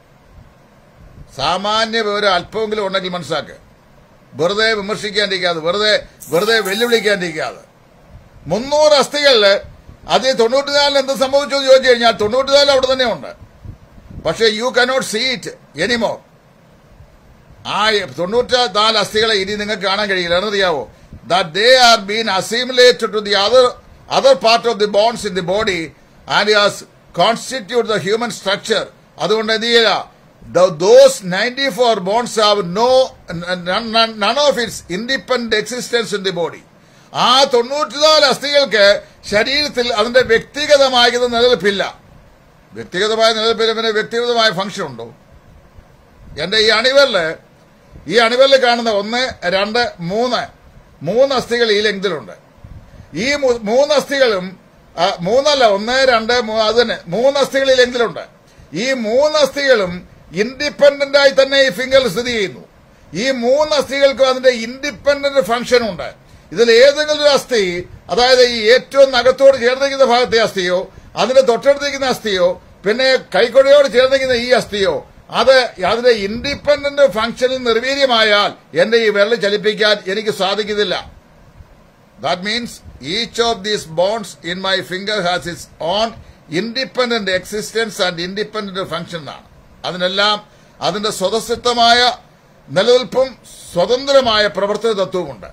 സാമാന്യ വിവരം അല്പമെങ്കിലും ഉണ്ടെങ്കിൽ മനസ്സിലാക്കുക വെറുതെ വിമർശിക്കാണ്ടിരിക്കാതെ വെറുതെ വെറുതെ വെല്ലുവിളിക്കാണ്ടിരിക്കാതെ മുന്നൂറ് അസ്ഥികളില് അത് തൊണ്ണൂറ്റിനാലിന് എന്ത് സംഭവിച്ചു എന്ന് ചോദിച്ചു കഴിഞ്ഞാൽ തൊണ്ണൂറ്റിനാല് അവിടെ തന്നെ ഉണ്ട് പക്ഷേ you cannot see it anymore ആ തൊണ്ണൂറ്റി നാല് അസ്ഥികളെ ഇനി നിങ്ങൾക്ക് കാണാൻ കഴിയില്ല എന്നറിയാവോ that they are been assimilated to the other other part of the bones in the body and has constitute the human structure അതുകൊണ്ട് എന്ത് ചെയ്യുക those ninety four bones have no none of its independent existence in the body ആ തൊണ്ണൂറ്റിനാല് അസ്ഥികൾക്ക് ശരീരത്തിൽ അതിന്റെ വ്യക്തിഗതമായത് നിലനിൽപ്പില്ല വ്യക്തിഗതമായ നിലനിൽപ്പിന് പിന്നെ വ്യക്തിഗതമായ ഫംഗ്ഷൻ ഉണ്ടോ എന്റെ ഈ അണിവലില് ഈ അണിവലിൽ കാണുന്ന ഒന്ന് രണ്ട് മൂന്ന് മൂന്ന് അസ്ഥികൾ ഈ ലെങ്തിലുണ്ട് ഈ മൂ- മൂന്ന് അസ്ഥികളും ആ, മൂന്നല്ല ഒന്ന് രണ്ട് മൂ- അത് തന്നെ മൂന്ന് അസ്ഥികൾ ഈ ലെങ്തിലുണ്ട് ഈ മൂന്ന് അസ്ഥികളും ഇൻഡിപെൻഡന്റ് ആയി തന്നെ ഈ ഫിംഗർ സ്ഥിതി ചെയ്യുന്നു ഈ മൂന്ന് അസ്ഥികൾക്കും അതിന്റെ ഇൻഡിപെൻഡന്റ് ഫംഗ്ഷൻ ഉണ്ട് ഇതിൽ ഏതെങ്കിലും ഒരു അസ്ഥി അതായത് ഈ ഏറ്റവും നഖത്തോട് ചേർന്നിരിക്കുന്ന ഭാഗത്തെ അസ്ഥിയോ അതിന്റെ തൊട്ടടുത്തിരിക്കുന്ന അസ്ഥിയോ പിന്നെ കൈക്കൊടയോട് ചേർന്നിരിക്കുന്ന ഈ അസ്ഥിയോ അത് അതിന്റെ ഇൻഡിപെൻഡന്റ് ഫംഗ്ഷനിൽ നിർവീര്യമായാൽ എന്റെ ഈ വിരൽ ചലിപ്പിക്കാൻ എനിക്ക് സാധിക്കുന്നില്ല that means each of these bones in my finger has its own independent existence and independent function എന്നാണ് അതിനെല്ലാം അതിന്റെ സ്വതസിദ്ധമായ നിലനിൽപ്പും സ്വതന്ത്രമായ പ്രവർത്തന തത്വവുമുണ്ട്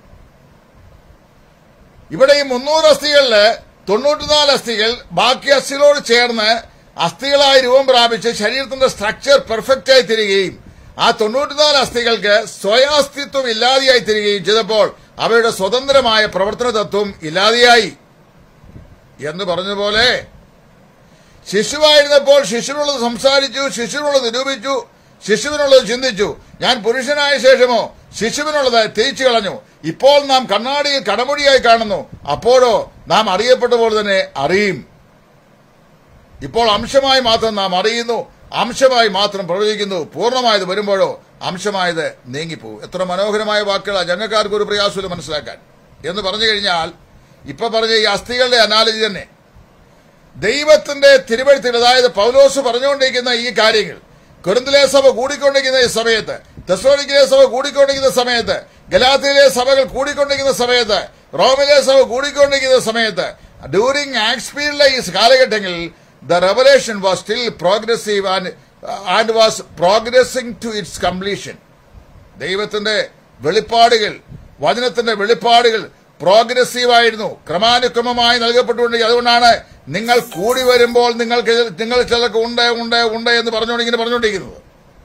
ഇവിടെ ഈ മുന്നൂറ് അസ്ഥികളില് തൊണ്ണൂറ്റിനാല് അസ്ഥികൾ ബാക്കി അസ്ഥികളോട് ചേർന്ന് അസ്ഥികളായി രൂപം പ്രാപിച്ച് ശരീരത്തിന്റെ സ്ട്രക്ചർ പെർഫെക്റ്റ് ആയി തീരുകയും ആ തൊണ്ണൂറ്റിനാല് അസ്ഥികൾക്ക് സ്വയാസ്തിത്വം ഇല്ലാതെയായി തീരുകയും ചെയ്തപ്പോൾ അവയുടെ സ്വതന്ത്രമായ പ്രവർത്തന തത്വം ഇല്ലാതെയായി എന്ന് പറഞ്ഞതുപോലെ ശിശുവായിരുന്നപ്പോൾ ശിശുവിനുള്ളത് സംസാരിച്ചു ശിശുവിനുള്ളത് നിരൂപിച്ചു ശിശുവിനുള്ളത് ചിന്തിച്ചു ഞാൻ പുരുഷനായ ശേഷമോ ശിശുവിനുള്ളത് തേച്ചു കളഞ്ഞു ഇപ്പോൾ നാം കണ്ണാടിയിൽ കടമൊഴിയായി കാണുന്നു അപ്പോഴോ നാം അറിയപ്പെട്ട പോലെ തന്നെ അറിയും ഇപ്പോൾ അംശമായി മാത്രം നാം അറിയുന്നു അംശമായി മാത്രം പ്രവചിക്കുന്നു പൂർണ്ണമായത് വരുമ്പോഴോ അംശമായത് നീങ്ങിപ്പോവും എത്ര മനോഹരമായ വാക്കുകളാണ് ജനക്കാർക്ക് ഒരു പ്രയാസമില്ല മനസ്സിലാക്കാൻ എന്ന് പറഞ്ഞു കഴിഞ്ഞാൽ ഇപ്പൊ പറഞ്ഞ ഈ അസ്ഥികളുടെ അനാലജി തന്നെ ദൈവത്തിന്റെ തിരുവഴുത്തിൽ അതായത് പൗലോസ് പറഞ്ഞുകൊണ്ടിരിക്കുന്ന ഈ കാര്യങ്ങൾ കുരുന്തിലെ സഭ കൂടിക്കൊണ്ടിരിക്കുന്ന ഈ സമയത്ത് തെസ്ലോണിക്കിലെ സഭ കൂടിക്കൊണ്ടിരിക്കുന്ന സമയത്ത് ഗലാത്തിയിലെ സഭകൾ കൂടിക്കൊണ്ടിരിക്കുന്ന സമയത്ത് റോമിലെ സഭ കൂടിക്കൊണ്ടിരിക്കുന്ന സമയത്ത് ഡ്യൂറിംഗ് ആക്സ്പീഡിലെ ഈ കാലഘട്ടങ്ങളിൽ the revelation was still progressive and and was progressing to its completion ദൈവത്തിന്റെ വെളിപ്പാടുകൾ വചനത്തിന്റെ വെളിപ്പാടുകൾ പ്രോഗ്രസീവ് ആയിരുന്നു ക്രമാനുക്രമമായി നൽകപ്പെട്ടുകൊണ്ടിരിക്കുക അതുകൊണ്ടാണ് നിങ്ങൾ കൂടി വരുമ്പോൾ നിങ്ങൾക്ക് നിങ്ങൾ ചിലർക്ക് ഉണ്ട് ഉണ്ട് ഉണ്ട് എന്ന് പറഞ്ഞുകൊണ്ട് ഇങ്ങനെ പറഞ്ഞുകൊണ്ടിരിക്കുന്നത്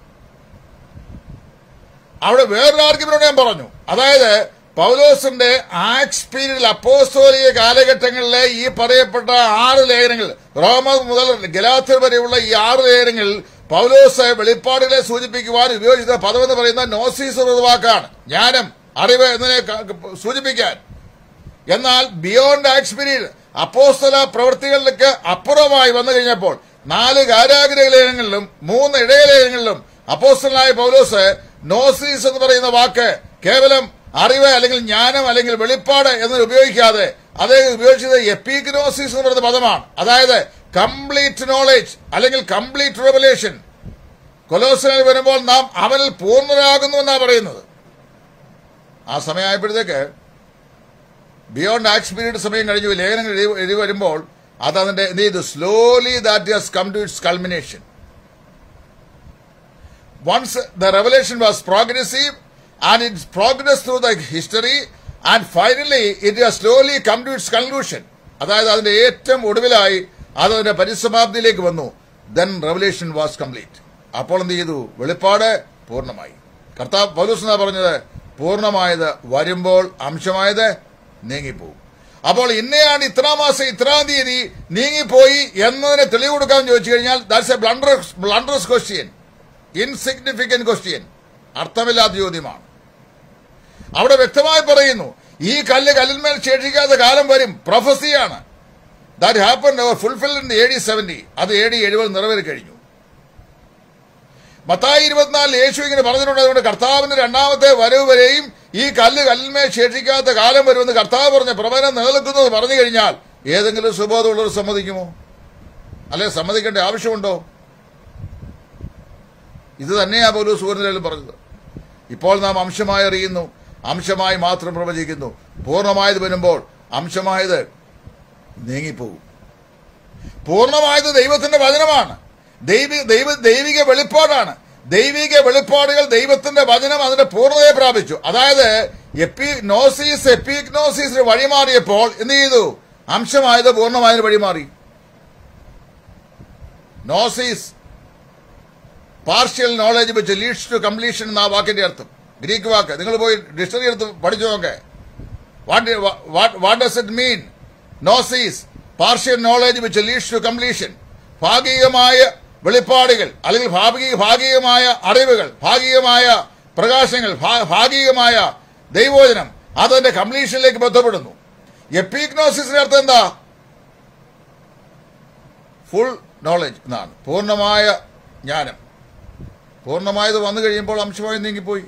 അവിടെ വേറൊരു ആർഗ്യുമെന്റ് ഞാൻ പറഞ്ഞു അതായത് പൗലോസിന്റെ ആക്സ് പീരീഡിൽ അപ്പോസ്തോലിക കാലഘട്ടങ്ങളിലെ ഈ പറയപ്പെട്ട ആറ് ലേഖനങ്ങൾ റോമ മുതൽ ഗലാത്തിർ വരെയുള്ള ഈ ആറ് ലേഖനങ്ങളിൽ പൗലോസ് വെളിപ്പാടുകളെ സൂചിപ്പിക്കുവാൻ ഉപയോഗിച്ച പദമെന്ന് പറയുന്ന നോസീസ് എന്ന വാക്കാണ് ജ്ഞാനം അറിവ് എന്നതിനെ ക- ക- സൂചിപ്പിക്കാൻ എന്നാൽ ബിയോണ്ട് ആക്സ് പീരീഡ് അപ്പോസ്തല പ്രവൃത്തികളിലേക്ക് അപ്പുറമായി വന്നു കഴിഞ്ഞപ്പോൾ നാല് കാരാഗ്രഹ ലേഖനങ്ങളിലും മൂന്ന് ഇടയലേഖനങ്ങളിലും അപ്പോസ്തലനായ പൗലോസ് നോസീസ് എന്ന് പറയുന്ന വാക്ക് കേവലം അറിവ് അല്ലെങ്കിൽ ജ്ഞാനം അല്ലെങ്കിൽ വെളിപ്പാട് എന്ന് ഉപയോഗിക്കാതെ അദ്ദേഹം ഉപയോഗിച്ചത് എപ്പിഗ്നോസിസ് എന്ന് പറയുന്ന പദമാണ് അതായത് കംപ്ലീറ്റ് നോളേജ് അല്ലെങ്കിൽ കംപ്ലീറ്റ് റെവലേഷൻ കൊലോസനിൽ വരുമ്പോൾ നാം അവനിൽ പൂർണ്ണരാകുന്നു എന്നാണ് പറയുന്നത് ആ സമയമായപ്പോഴത്തേക്ക് ബിയോണ്ട് ആക്സ് പീരീഡ് സമയം കഴിഞ്ഞു ലേഖനങ്ങൾ എഴുതി എഴുതി വരുമ്പോൾ അത് അതിന്റെ എന്ത് ചെയ്തു slowly that has come to its culmination once the revelation was progressive and its progress through the history and finally it has slowly come to its conclusion അതായത് അതിന്റെ ഏറ്റവും ഒടുവിലായി അത് അതിന്റെ പരിസമാപ്തിയിലേക്ക് വന്നു ദെൻ റെവലേഷൻ വാസ് കംപ്ലീറ്റ് അപ്പോൾ എന്ത് ചെയ്തു വെളിപ്പാട് പൂർണ്ണമായി കർത്താവ് പൗലൂസ് എന്നാ പറഞ്ഞത് പൂർണ്ണമായത് വരുമ്പോൾ അംശമായത് നീങ്ങിപ്പോകും അപ്പോൾ ഇന്നയാണ് ഇത്രാം മാസം ഇത്രാം തീയതി നീങ്ങിപ്പോയി എന്നതിന് തെളിവ് കൊടുക്കാൻ ചോദിച്ചു കഴിഞ്ഞാൽ that's a blunder blunderous question insignificant question അർത്ഥമില്ലാത്ത ചോദ്യമാണ് അവിടെ വ്യക്തമായി പറയുന്നു ഈ കല്ല് കല്ലിന്മേൽ ശേഷിക്കാത്ത കാലം വരും പ്രൊഫസിയാണ് that happen fulfil in A D seventy അത് എ ഡി എഴുപത് നിറവേറി കഴിഞ്ഞു മത്തായി ഇരുപത്തിനാലിൽ യേശു ഇങ്ങനെ പറഞ്ഞിട്ടുണ്ട് അതുകൊണ്ട് കർത്താവിന്റെ രണ്ടാമത്തെ വരവ് വരെയും ഈ കല്ല് കല്ലിന്മേൽ ശേഷിക്കാത്ത കാലം വരുമെന്ന് കർത്താവ് പറഞ്ഞ പ്രവചനം നിലനിൽക്കുന്നത് പറഞ്ഞു കഴിഞ്ഞാൽ ഏതെങ്കിലും സുബോധമുള്ളവർ സമ്മതിക്കുമോ അല്ലെ സമ്മതിക്കേണ്ട ആവശ്യമുണ്ടോ ഇത് തന്നെയാ പോലും സൂര്യനിലും പറഞ്ഞത് ഇപ്പോൾ നാം അംശമായി അറിയുന്നു അംശമായി മാത്രം പ്രവചിക്കുന്നു പൂർണ്ണമായത് വരുമ്പോൾ അംശമായത് നീങ്ങിപ്പോകും പൂർണ്ണമായത് ദൈവത്തിന്റെ വചനമാണ് ദൈവി ദൈവ ദൈവിക വെളിപ്പാടാണ് ദൈവിക വെളിപ്പാടുകൾ ദൈവത്തിന്റെ വചനം അതിന്റെ പൂർണ്ണതയെ പ്രാപിച്ചു അതായത് എപ്പിനോസിസ് എപ്പിഗ്നോസിസിന് വഴിമാറിയപ്പോൾ എന്ത് ചെയ്തു അംശമായത് പൂർണ്ണമായതിന് വഴിമാറി gnosis partial knowledge which leads to completion എന്ന ആ വാക്കിന്റെ അർത്ഥം ഗ്രീക്ക് വാക്ക് നിങ്ങൾ പോയി ഡിക്ഷണറി എടുത്ത് പഠിച്ചു നോക്കെ what does it mean gnosis partial knowledge which leads to completion ഭാഗികമായ വെളിപ്പാടുകൾ അല്ലെങ്കിൽ ഭാഗിക ഭാഗികമായ അറിവുകൾ ഭാഗികമായ പ്രകാശങ്ങൾ ഭാ- ഭാഗികമായ ദൈവോചനം അതിന്റെ കംപ്ലീഷനിലേക്ക് ബന്ധപ്പെടുന്നു എപ്പീഗ്നോസിസിന്റെ അർത്ഥം എന്താ ഫുൾ നോളജ് എന്നാണ് പൂർണ്ണമായ ജ്ഞാനം പൂർണ്ണമായത് വന്നു കഴിയുമ്പോൾ അംശമായി നീങ്ങിപ്പോയി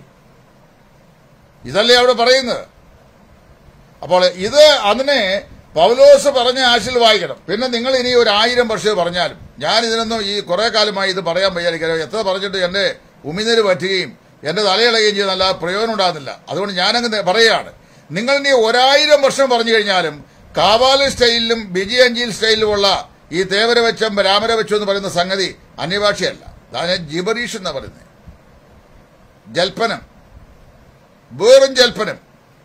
ഇതല്ലേ അവിടെ പറയുന്നത് അപ്പോൾ ഇത് അതിനെ പൗലോസ് പറഞ്ഞ ആശയിൽ വായിക്കണം പിന്നെ നിങ്ങൾ ഇനി ഒരു ആയിരം വർഷം പറഞ്ഞാലും ഞാൻ ഇതിനൊന്നും ഈ കുറെ കാലമായി ഇത് പറയാൻ വയ്യാതിരിക്കാൻ എത്ര പറഞ്ഞിട്ട് എന്റെ ഉമിനീര് പറ്റുകയും എന്റെ തലയിളകുകയും ചെയ്ത് നല്ല പ്രയോജനം ഉണ്ടാകുന്നില്ല അതുകൊണ്ട് ഞാനങ്ങ് പറയുകയാണ് നിങ്ങൾ ഇനി ഒരായിരം വർഷം പറഞ്ഞു കഴിഞ്ഞാലും കാവാലി സ്റ്റൈലിലും ബിജി അഞ്ചിൽ സ്റ്റൈലിലുമുള്ള ഈ തേവര വെച്ചം രാമര വെച്ചു എന്ന് പറയുന്ന സംഗതി അന്യഭാഷയല്ല അതാണ് ജിബറീഷ് എന്നാ പറയുന്നത് ജൽപ്പനം വേറും ജൽപ്പനം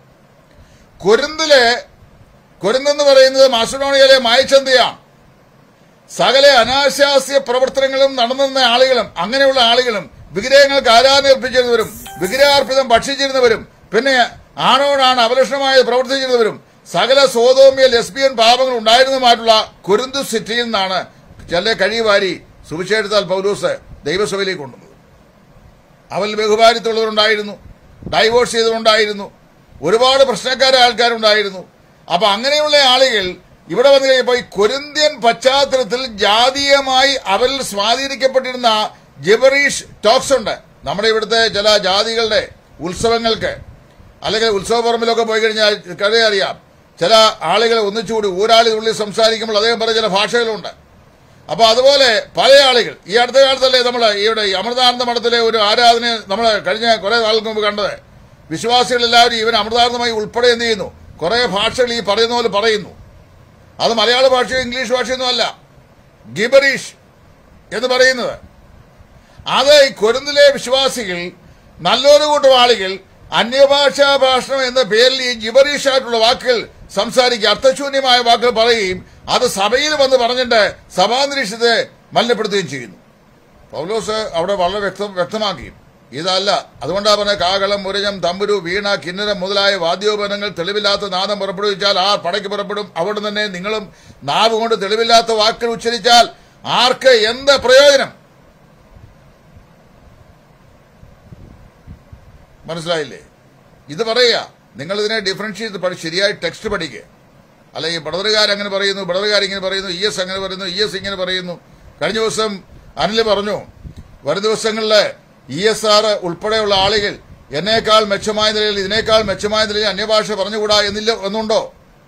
കുരുന്തിലെ കുരുന്തെന്ന് പറയുന്നത് മാസഡോണിയയിലെ മായച്ചന്തയാണ് സകല അനാശാസ്യ പ്രവർത്തനങ്ങളും നടന്നുന്ന ആളുകളും അങ്ങനെയുള്ള ആളുകളും വിഗ്രഹങ്ങൾക്ക് ആരാധനർപ്പിച്ചിരുന്നവരും വിഗ്രഹാർപ്പിതം ഭക്ഷിച്ചിരുന്നവരും പിന്നെ ആണോടാണ് അപലക്ഷണമായി പ്രവർത്തിച്ചിരുന്നവരും സകല സോതോമ്യ ലെസ്ബിയൻ പാപങ്ങൾ ഉണ്ടായിരുന്നതുമായിട്ടുള്ള കുരുന്തു സിറ്റിയിൽ നിന്നാണ് ചില കഴിവാരി സുവിശേഷത്താൽ പൗലൂസ് ദൈവസഭയിലേക്ക് കൊണ്ടുവന്നത് അവരിൽ ബഹുഭാരിത്തുള്ളവരുണ്ടായിരുന്നു ഡൈവോഴ്സ് ചെയ്തവരുണ്ടായിരുന്നു ഒരുപാട് പ്രശ്നക്കാരായ ആൾക്കാരുണ്ടായിരുന്നു അപ്പൊ അങ്ങനെയുള്ള ആളുകൾ ഇവിടെ വന്നു കഴിഞ്ഞപ്പോൾ ഈ കൊരിന്ത്യൻ പശ്ചാത്തലത്തിൽ ജാതീയമായി അവരിൽ സ്വാധീനിക്കപ്പെട്ടിരുന്ന ജിബറീഷ് ടോക്സ് ഉണ്ട് നമ്മുടെ ഇവിടുത്തെ ചില ജാതികളുടെ ഉത്സവങ്ങൾക്ക് അല്ലെങ്കിൽ ഉത്സവപ്പറമ്പിലൊക്കെ പോയി കഴിഞ്ഞാൽ കഴിയ അറിയാം ചില ആളുകൾ ഒന്നിച്ചുകൂടി ഊരാളി ഉള്ളിൽ സംസാരിക്കുമ്പോൾ അദ്ദേഹം പറഞ്ഞ ചില ഭാഷകളുണ്ട് അപ്പൊ അതുപോലെ പല ആളുകൾ ഈ അടുത്ത കാലത്തല്ലേ നമ്മൾ ഇവിടെ ഈ അമൃതാനന്ദ മഠത്തിലെ ഒരു ആരാധന നമ്മൾ കഴിഞ്ഞ കുറെ നാൾക്ക് മുമ്പ് കണ്ടത് വിശ്വാസികളെല്ലാവരും ഇവൻ അമൃതാനന്ദമായി ഉൾപ്പെടെ എന്ത് ചെയ്യുന്നു കുറെ ഭാഷകൾ ഈ പറയുന്ന പോലെ പറയുന്നു അത് മലയാള ഭാഷയോ ഇംഗ്ലീഷ് ഭാഷയൊന്നും അല്ല ഗിബറീഷ് എന്ന് പറയുന്നത് അത് ഈ കൊരുന്നിലെ വിശ്വാസികൾ നല്ലൊരു കൂട്ടം ആളുകൾ അന്യഭാഷാ ഭാഷണം എന്ന പേരിൽ ഈ ജിബറീഷ് ആയിട്ടുള്ള വാക്കുകൾ സംസാരിക്കുക അർത്ഥശൂന്യമായ വാക്കുകൾ പറയുകയും അത് സഭയിൽ വന്ന് പറഞ്ഞിട്ട് സഭാന്തരീക്ഷത്തെ മലിനപ്പെടുത്തുകയും ചെയ്യുന്നു പൗലോസ് അവിടെ വളരെ വ്യക്തം വ്യക്തമാക്കി ഇതല്ല അതുകൊണ്ടാ പറഞ്ഞ കാകളം മുരജം തമ്പുരു വീണ കിന്നരം മുതലായ വാദ്യോപകരണങ്ങൾ തെളിവില്ലാത്ത നാദം പുറപ്പെടുവിച്ചാൽ ആ പടയ്ക്ക് പുറപ്പെടും അവിടെ തന്നെ നിങ്ങളും നാവ് കൊണ്ട് തെളിവില്ലാത്ത വാക്കുകൾ ഉച്ചരിച്ചാൽ ആർക്ക് എന്ത് പ്രയോജനം മനസ്സിലായില്ലേ ഇത് പറയുക നിങ്ങൾ ഇതിനെ ഡിഫറൻഷിയേറ്റ് പഠി ശരിയായി ടെക്സ്റ്റ് പഠിക്കുക അല്ലെങ്കിൽ ബടറുകാർ അങ്ങനെ പറയുന്നു ബടറുകാർ ഇങ്ങനെ പറയുന്നു ഇ എസ് അങ്ങനെ പറയുന്നു ഇ എസ് ഇങ്ങനെ പറയുന്നു കഴിഞ്ഞ ദിവസം അനിൽ പറഞ്ഞു വരും ദിവസങ്ങളിൽ ഇ എസ് ആർ ഉൾപ്പെടെയുള്ള ആളുകൾ എന്നേക്കാൾ മെച്ചമായ നിലയിൽ ഇതിനേക്കാൾ മെച്ചമായ നിലയിൽ അന്യഭാഷ പറഞ്ഞുകൂടാ എന്നില്ല എന്നുണ്ടോ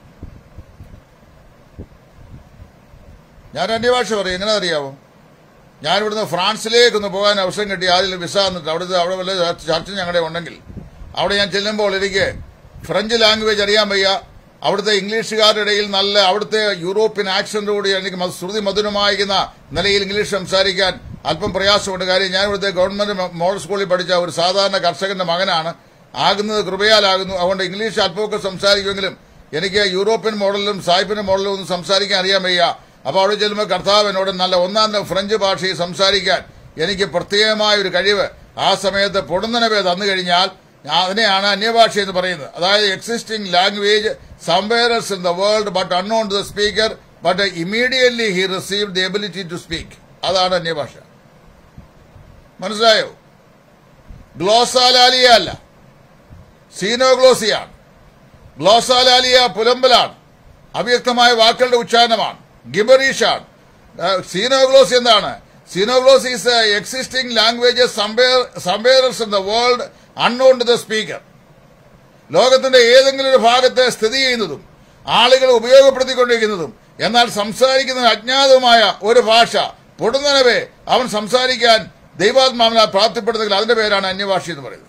ഞാൻ അന്യഭാഷ പറയും എങ്ങനെ അറിയാവോ ഞാൻ ഇവിടുന്ന് ഫ്രാൻസിലേക്ക് ഒന്ന് പോകാൻ അവസരം കിട്ടി ആദ്യം വിസ എന്നിട്ട് അവിടുത്തെ അവിടെ വല്ല ചർച്ച ഞങ്ങളുടെ ഉണ്ടെങ്കിൽ അവിടെ ഞാൻ ചെല്ലുമ്പോൾ എനിക്ക് ഫ്രഞ്ച് ലാംഗ്വേജ് അറിയാൻ വയ്യ അവിടുത്തെ ഇംഗ്ലീഷുകാരുടെ ഇടയിൽ നല്ല അവിടുത്തെ യൂറോപ്യൻ ആക്സന്റോട് എനിക്ക് മ- ശ്രുതി മധുരമായിരിക്കുന്ന നിലയിൽ ഇംഗ്ലീഷ് സംസാരിക്കാൻ അല്പം പ്രയാസമുണ്ട് കാര്യം ഞാൻ ഇവിടുത്തെ ഗവൺമെന്റ് മ- മോഡൽ സ്കൂളിൽ പഠിച്ച ഒരു സാധാരണ കർഷകന്റെ മകനാണ് ആകുന്നത് കൃപയാലാകുന്നു അതുകൊണ്ട് ഇംഗ്ലീഷ് അല്പമൊക്കെ സംസാരിക്കുമെങ്കിലും എനിക്ക് യൂറോപ്യൻ മോഡലിലും സായിപ്പിന്റെ മോഡലിലും ഒന്നും സംസാരിക്കാൻ അറിയാൻ വയ്യ അപ്പോൾ അവിടെ ചെല്ലുമ്പോൾ കർത്താവ് എന്നോട് നല്ല ഒന്നാം തരം ഫ്രഞ്ച് ഭാഷയിൽ സംസാരിക്കാൻ എനിക്ക് പ്രത്യേകമായ ഒരു കഴിവ് ആ സമയത്ത് പൊടുന്നനവേ തന്നു കഴിഞ്ഞാൽ അതിനെയാണ് അന്യഭാഷ എന്ന് പറയുന്നത് അതായത് existing language somewhere in the world but unknown to the speaker but immediately he receive the ability to speak അതാണ് അന്യഭാഷ മനസ്സിലായോ ഗ്ലോസാലാലിയ അല്ല സീനോഗ്ലോസിയാണ് ഗ്ലോസാലാലിയ പുലമ്പലാണ് അവ്യക്തമായ വാക്കുകളുടെ ഉച്ചാരണമാണ് ഗിബറീഷാണ് സീനോഗ്ലോസ് എന്താണ് xenogloss is existing languages somewhere in the world unknown to the speaker ലോകത്തിന്റെ ഏതെങ്കിലും ഒരു ഭാഗത്ത് സ്ഥിതി ചെയ്യുന്നതും ആളുകൾ ഉപയോഗപ്പെടുത്തിക്കൊണ്ടിരിക്കുന്നതും എന്നാൽ സംസാരിക്കുന്ന അജ്ഞാതവുമായ ഒരു ഭാഷ പൊടുന്നനവേ അവൻ സംസാരിക്കാൻ ദൈവാത്മാവിനാൽ പ്രാപ്തിപ്പെടുന്നെങ്കിൽ അതിന്റെ പേരാണ് അന്യഭാഷ എന്ന് പറയുന്നത്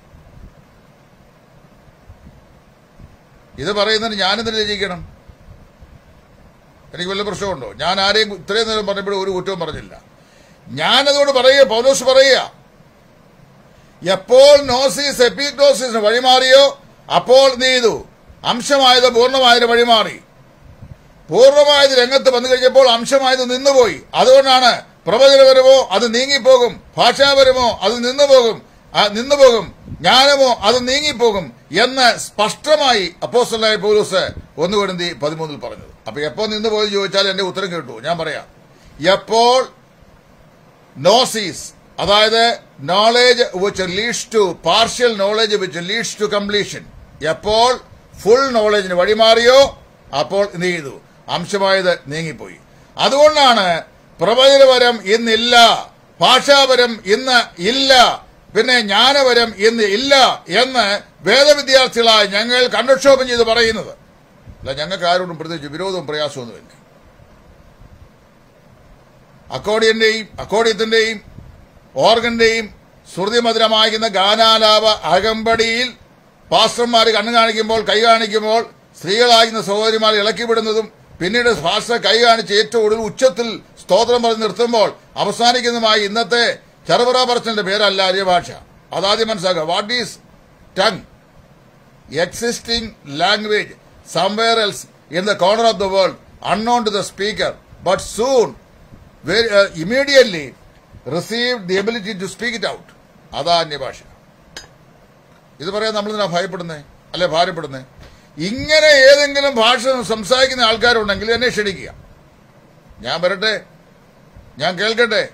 ഇത് പറയുന്നതിന് ഞാനെന്തിനു രചിക്കണം എനിക്ക് വല്ല പ്രശ്നമുണ്ടോ ഞാൻ ആരെയും ഇത്രയും നേരം പറഞ്ഞപ്പോഴും ഒരു കുറ്റവും പറഞ്ഞില്ല ഞാനതോട് പറയുക പൗലോസ് പറയുക എപ്പോൾ നോസിസ് എപ്പിക്നോസിന് വഴിമാറിയോ അപ്പോൾ നീ ചെയ്തു അംശമായത് പൂർണ്ണമായതിന് വഴിമാറി പൂർണ്ണമായത് രംഗത്ത് വന്നു കഴിഞ്ഞപ്പോൾ അംശമായത് നിന്നുപോയി അതുകൊണ്ടാണ് പ്രവചനപരമോ അത് നീങ്ങിപ്പോകും ഭാഷാപരമോ അത് നിന്നുപോകും ആ, നിന്നുപോകും ജ്ഞാനമോ അത് നീങ്ങിപ്പോകും എന്ന് സ്പഷ്ടമായി അപ്പോസ്റ്റലായ പൗലൂസ് ഒന്ന് കൊടുന്തി പതിമൂന്നിൽ പറഞ്ഞത് അപ്പൊ എപ്പോ നിന്ന് പോയി ചോദിച്ചാൽ എന്റെ ഉത്തരം കേട്ടു ഞാൻ പറയാം എപ്പോൾ നോസീസ് അതായത് knowledge which leads to partial knowledge which leads to completion എപ്പോൾ ഫുൾ നോളേജിന് വഴിമാറിയോ അപ്പോൾ എന്ത് ചെയ്തു അംശമായത് നീങ്ങിപ്പോയി അതുകൊണ്ടാണ് പ്രവചനപരം ഇന്നില്ല ഭാഷാപരം ഇന്ന് ഇല്ല പിന്നെ ജ്ഞാനപരം ഇന്ന് ഇല്ല എന്ന് വേദവിദ്യാർത്ഥികളായ ഞങ്ങൾ കണ്ടക്ഷോഭം ചെയ്ത് പറയുന്നത് അല്ല ഞങ്ങൾക്ക് ആരോടും പ്രത്യേകിച്ച് വിരോധവും പ്രയാസമൊന്നുമില്ല അക്കോഡിയന്റെയും അക്കോഡിയത്തിന്റെയും ഓർഗന്റെയും ശ്രുതിമധുരമാകുന്ന ഗാനാലാപ അകമ്പടിയിൽ പാസ്റ്റർമാർ കണ്ണു കാണിക്കുമ്പോൾ കൈ കാണിക്കുമ്പോൾ സ്ത്രീകളാകുന്ന സഹോദരിമാർ ഇളക്കിവിടുന്നതും പിന്നീട് പാസ്റ്റർ കൈ കാണിച്ച് ഏറ്റവും ഒടുവിൽ ഉച്ചത്തിൽ സ്തോത്രം പറഞ്ഞ് നിർത്തുമ്പോൾ അവസാനിക്കുന്നതുമായി ഇന്നത്തെ ചെറുപുറ പറച്ചലിന്റെ പേരല്ല അര്യഭാഷ അതാദ്യം മനസ്സിലാക്കുക what is tongue existing language somewhere else in the corner of the world unknown to the speaker but soon very, uh, immediately received the ability to speak it out അതാ അന്യഭാഷ ഇത് പറയാൻ നമ്മൾ എന്തിനാ ഭയപ്പെടുന്നേ അല്ലെ ഭാരപ്പെടുന്നേ ഇങ്ങനെ ഏതെങ്കിലും ഭാഷ സംസാരിക്കുന്ന ആൾക്കാരുണ്ടെങ്കിൽ എന്നെ ക്ഷണിക്കുക ഞാൻ വരട്ടെ ഞാൻ കേൾക്കട്ടെ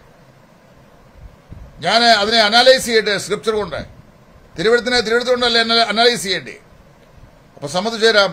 ഞാൻ അതിനെ അനലൈസ് ചെയ്യട്ടെ സ്ക്രിപ്ചർ കൊണ്ട് തിരുവഴുത്തിനെ തിരുവഴുത്ത് കൊണ്ടല്ലേ അനലൈസ് ചെയ്യേണ്ടി അപ്പൊ സമ്മതിച്ചു തരാം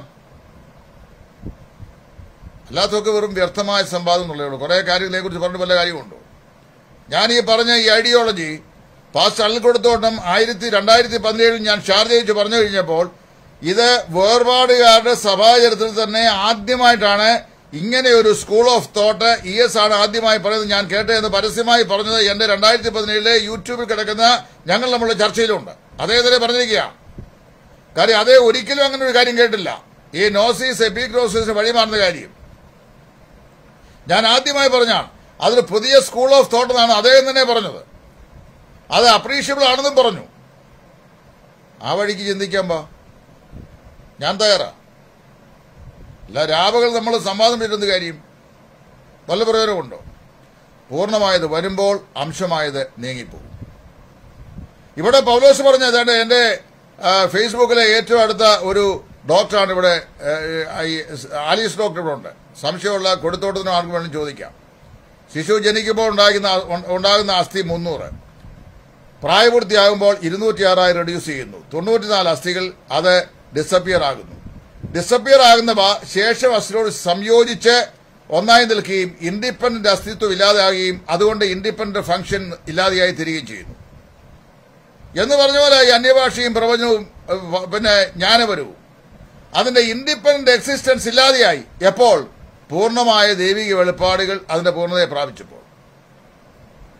അല്ലാത്തൊക്കെ വെറും വ്യർത്ഥമായ സംവാദം എന്നുള്ളേ ഉള്ളൂ കുറെ കാര്യങ്ങളെ കുറിച്ച് പറഞ്ഞ വല്ല കാര്യമുണ്ടോ ഞാൻ ഈ പറഞ്ഞ ഈ ഐഡിയോളജി പാസ്റ്റ് അള്ളിക്കൊടുത്തോട്ടം ആയിരത്തി രണ്ടായിരത്തി പതിനേഴിൽ ഞാൻ ഷാർജ വെച്ച് പറഞ്ഞു കഴിഞ്ഞപ്പോൾ ഇത് വേർപാടുകാരുടെ സഭാചരിത്രത്തിൽ തന്നെ ആദ്യമായിട്ടാണ് ഇങ്ങനെ ഒരു school of thought E S ആണ് ആദ്യമായി പറയുന്നത് ഞാൻ കേട്ടതെന്ന് പരസ്യമായി പറഞ്ഞത് എന്റെ രണ്ടായിരത്തി പതിനേഴിലെ യൂട്യൂബിൽ കിടക്കുന്ന ഞങ്ങൾ നമ്മളുടെ ചർച്ചയിലുണ്ട് അതേ തന്നെ പറഞ്ഞിരിക്കുക കാര്യം അതേ ഒരിക്കലും അങ്ങനെ ഒരു കാര്യം കേട്ടില്ല ഈ നോസീസ് എപ്പിക്രോസിന് വഴിമാറുന്ന കാര്യം ഞാൻ ആദ്യമായി പറഞ്ഞാണ് അതൊരു പുതിയ സ്കൂൾ ഓഫ് തോട്ട് എന്നാണ് അദ്ദേഹം തന്നെ പറഞ്ഞത് അത് അപ്രീഷ്യബിൾ ആണെന്നും പറഞ്ഞു ആ വഴിക്ക് ചിന്തിക്കാൻ പാ ഞാൻ തയ്യാറാ അല്ല രാവുകൾ നമ്മൾ സംവാദം ചെയ്തിരുന്ന കാര്യം വല്ല പ്രയോജനമുണ്ടോ പൂർണ്ണമായത് വരുമ്പോൾ അംശമായത് നീങ്ങിപ്പോകും ഇവിടെ പൗലോസ് പറഞ്ഞ ഏതാണ്ട് എന്റെ ആ, ഫേസ്ബുക്കിലെ ഏറ്റവും അടുത്ത ഒരു ഡോക്ടറാണ് ഇവിടെ ഏ, ഈ ആലീസ് ഡോക്ടർ ഇവിടെ ഉണ്ട് സംശയമുള്ള കൊടുത്തോട്ടത്തിനും ആർക്കും വേണം ചോദിക്കാം ശിശു ജനിക്കുമ്പോൾ ഉണ്ടാകുന്ന ഉണ്ടാകുന്ന അസ്ഥി മുന്നൂറ് പ്രായപൂർത്തിയാകുമ്പോൾ ഇരുന്നൂറ്റിയാറായി റെഡ്യൂസ് ചെയ്യുന്നു തൊണ്ണൂറ്റിനാല് അസ്ഥികൾ അത് ഡിസപ്പിയർ ആകുന്നു ഡിസപ്പിയർ ആകുന്നവ ശേഷം അസ്ഥിയോട് സംയോജിച്ച് ഒന്നായി നിൽക്കുകയും ഇൻഡിപെൻഡന്റ് അസ്തിത്വം ഇല്ലാതെയാകുകയും അതുകൊണ്ട് ഇൻഡിപെൻഡന്റ് ഫംഗ്ഷൻ ഇല്ലാതെയായി തീരുകയും ചെയ്യുന്നു എന്ന് പറഞ്ഞ പോലെ ഈ അന്യഭാഷയും പ്രവചനവും ഏഹ്, പിന്നെ ജ്ഞാനപരവും അതിന്റെ ഇൻഡിപെൻഡന്റ് എക്സിസ്റ്റൻസ് ഇല്ലാതെയായി എപ്പോൾ പൂർണ്ണമായ ദൈവിക വെളിപ്പാടുകൾ അതിന്റെ പൂർണ്ണതയെ പ്രാപിച്ചപ്പോൾ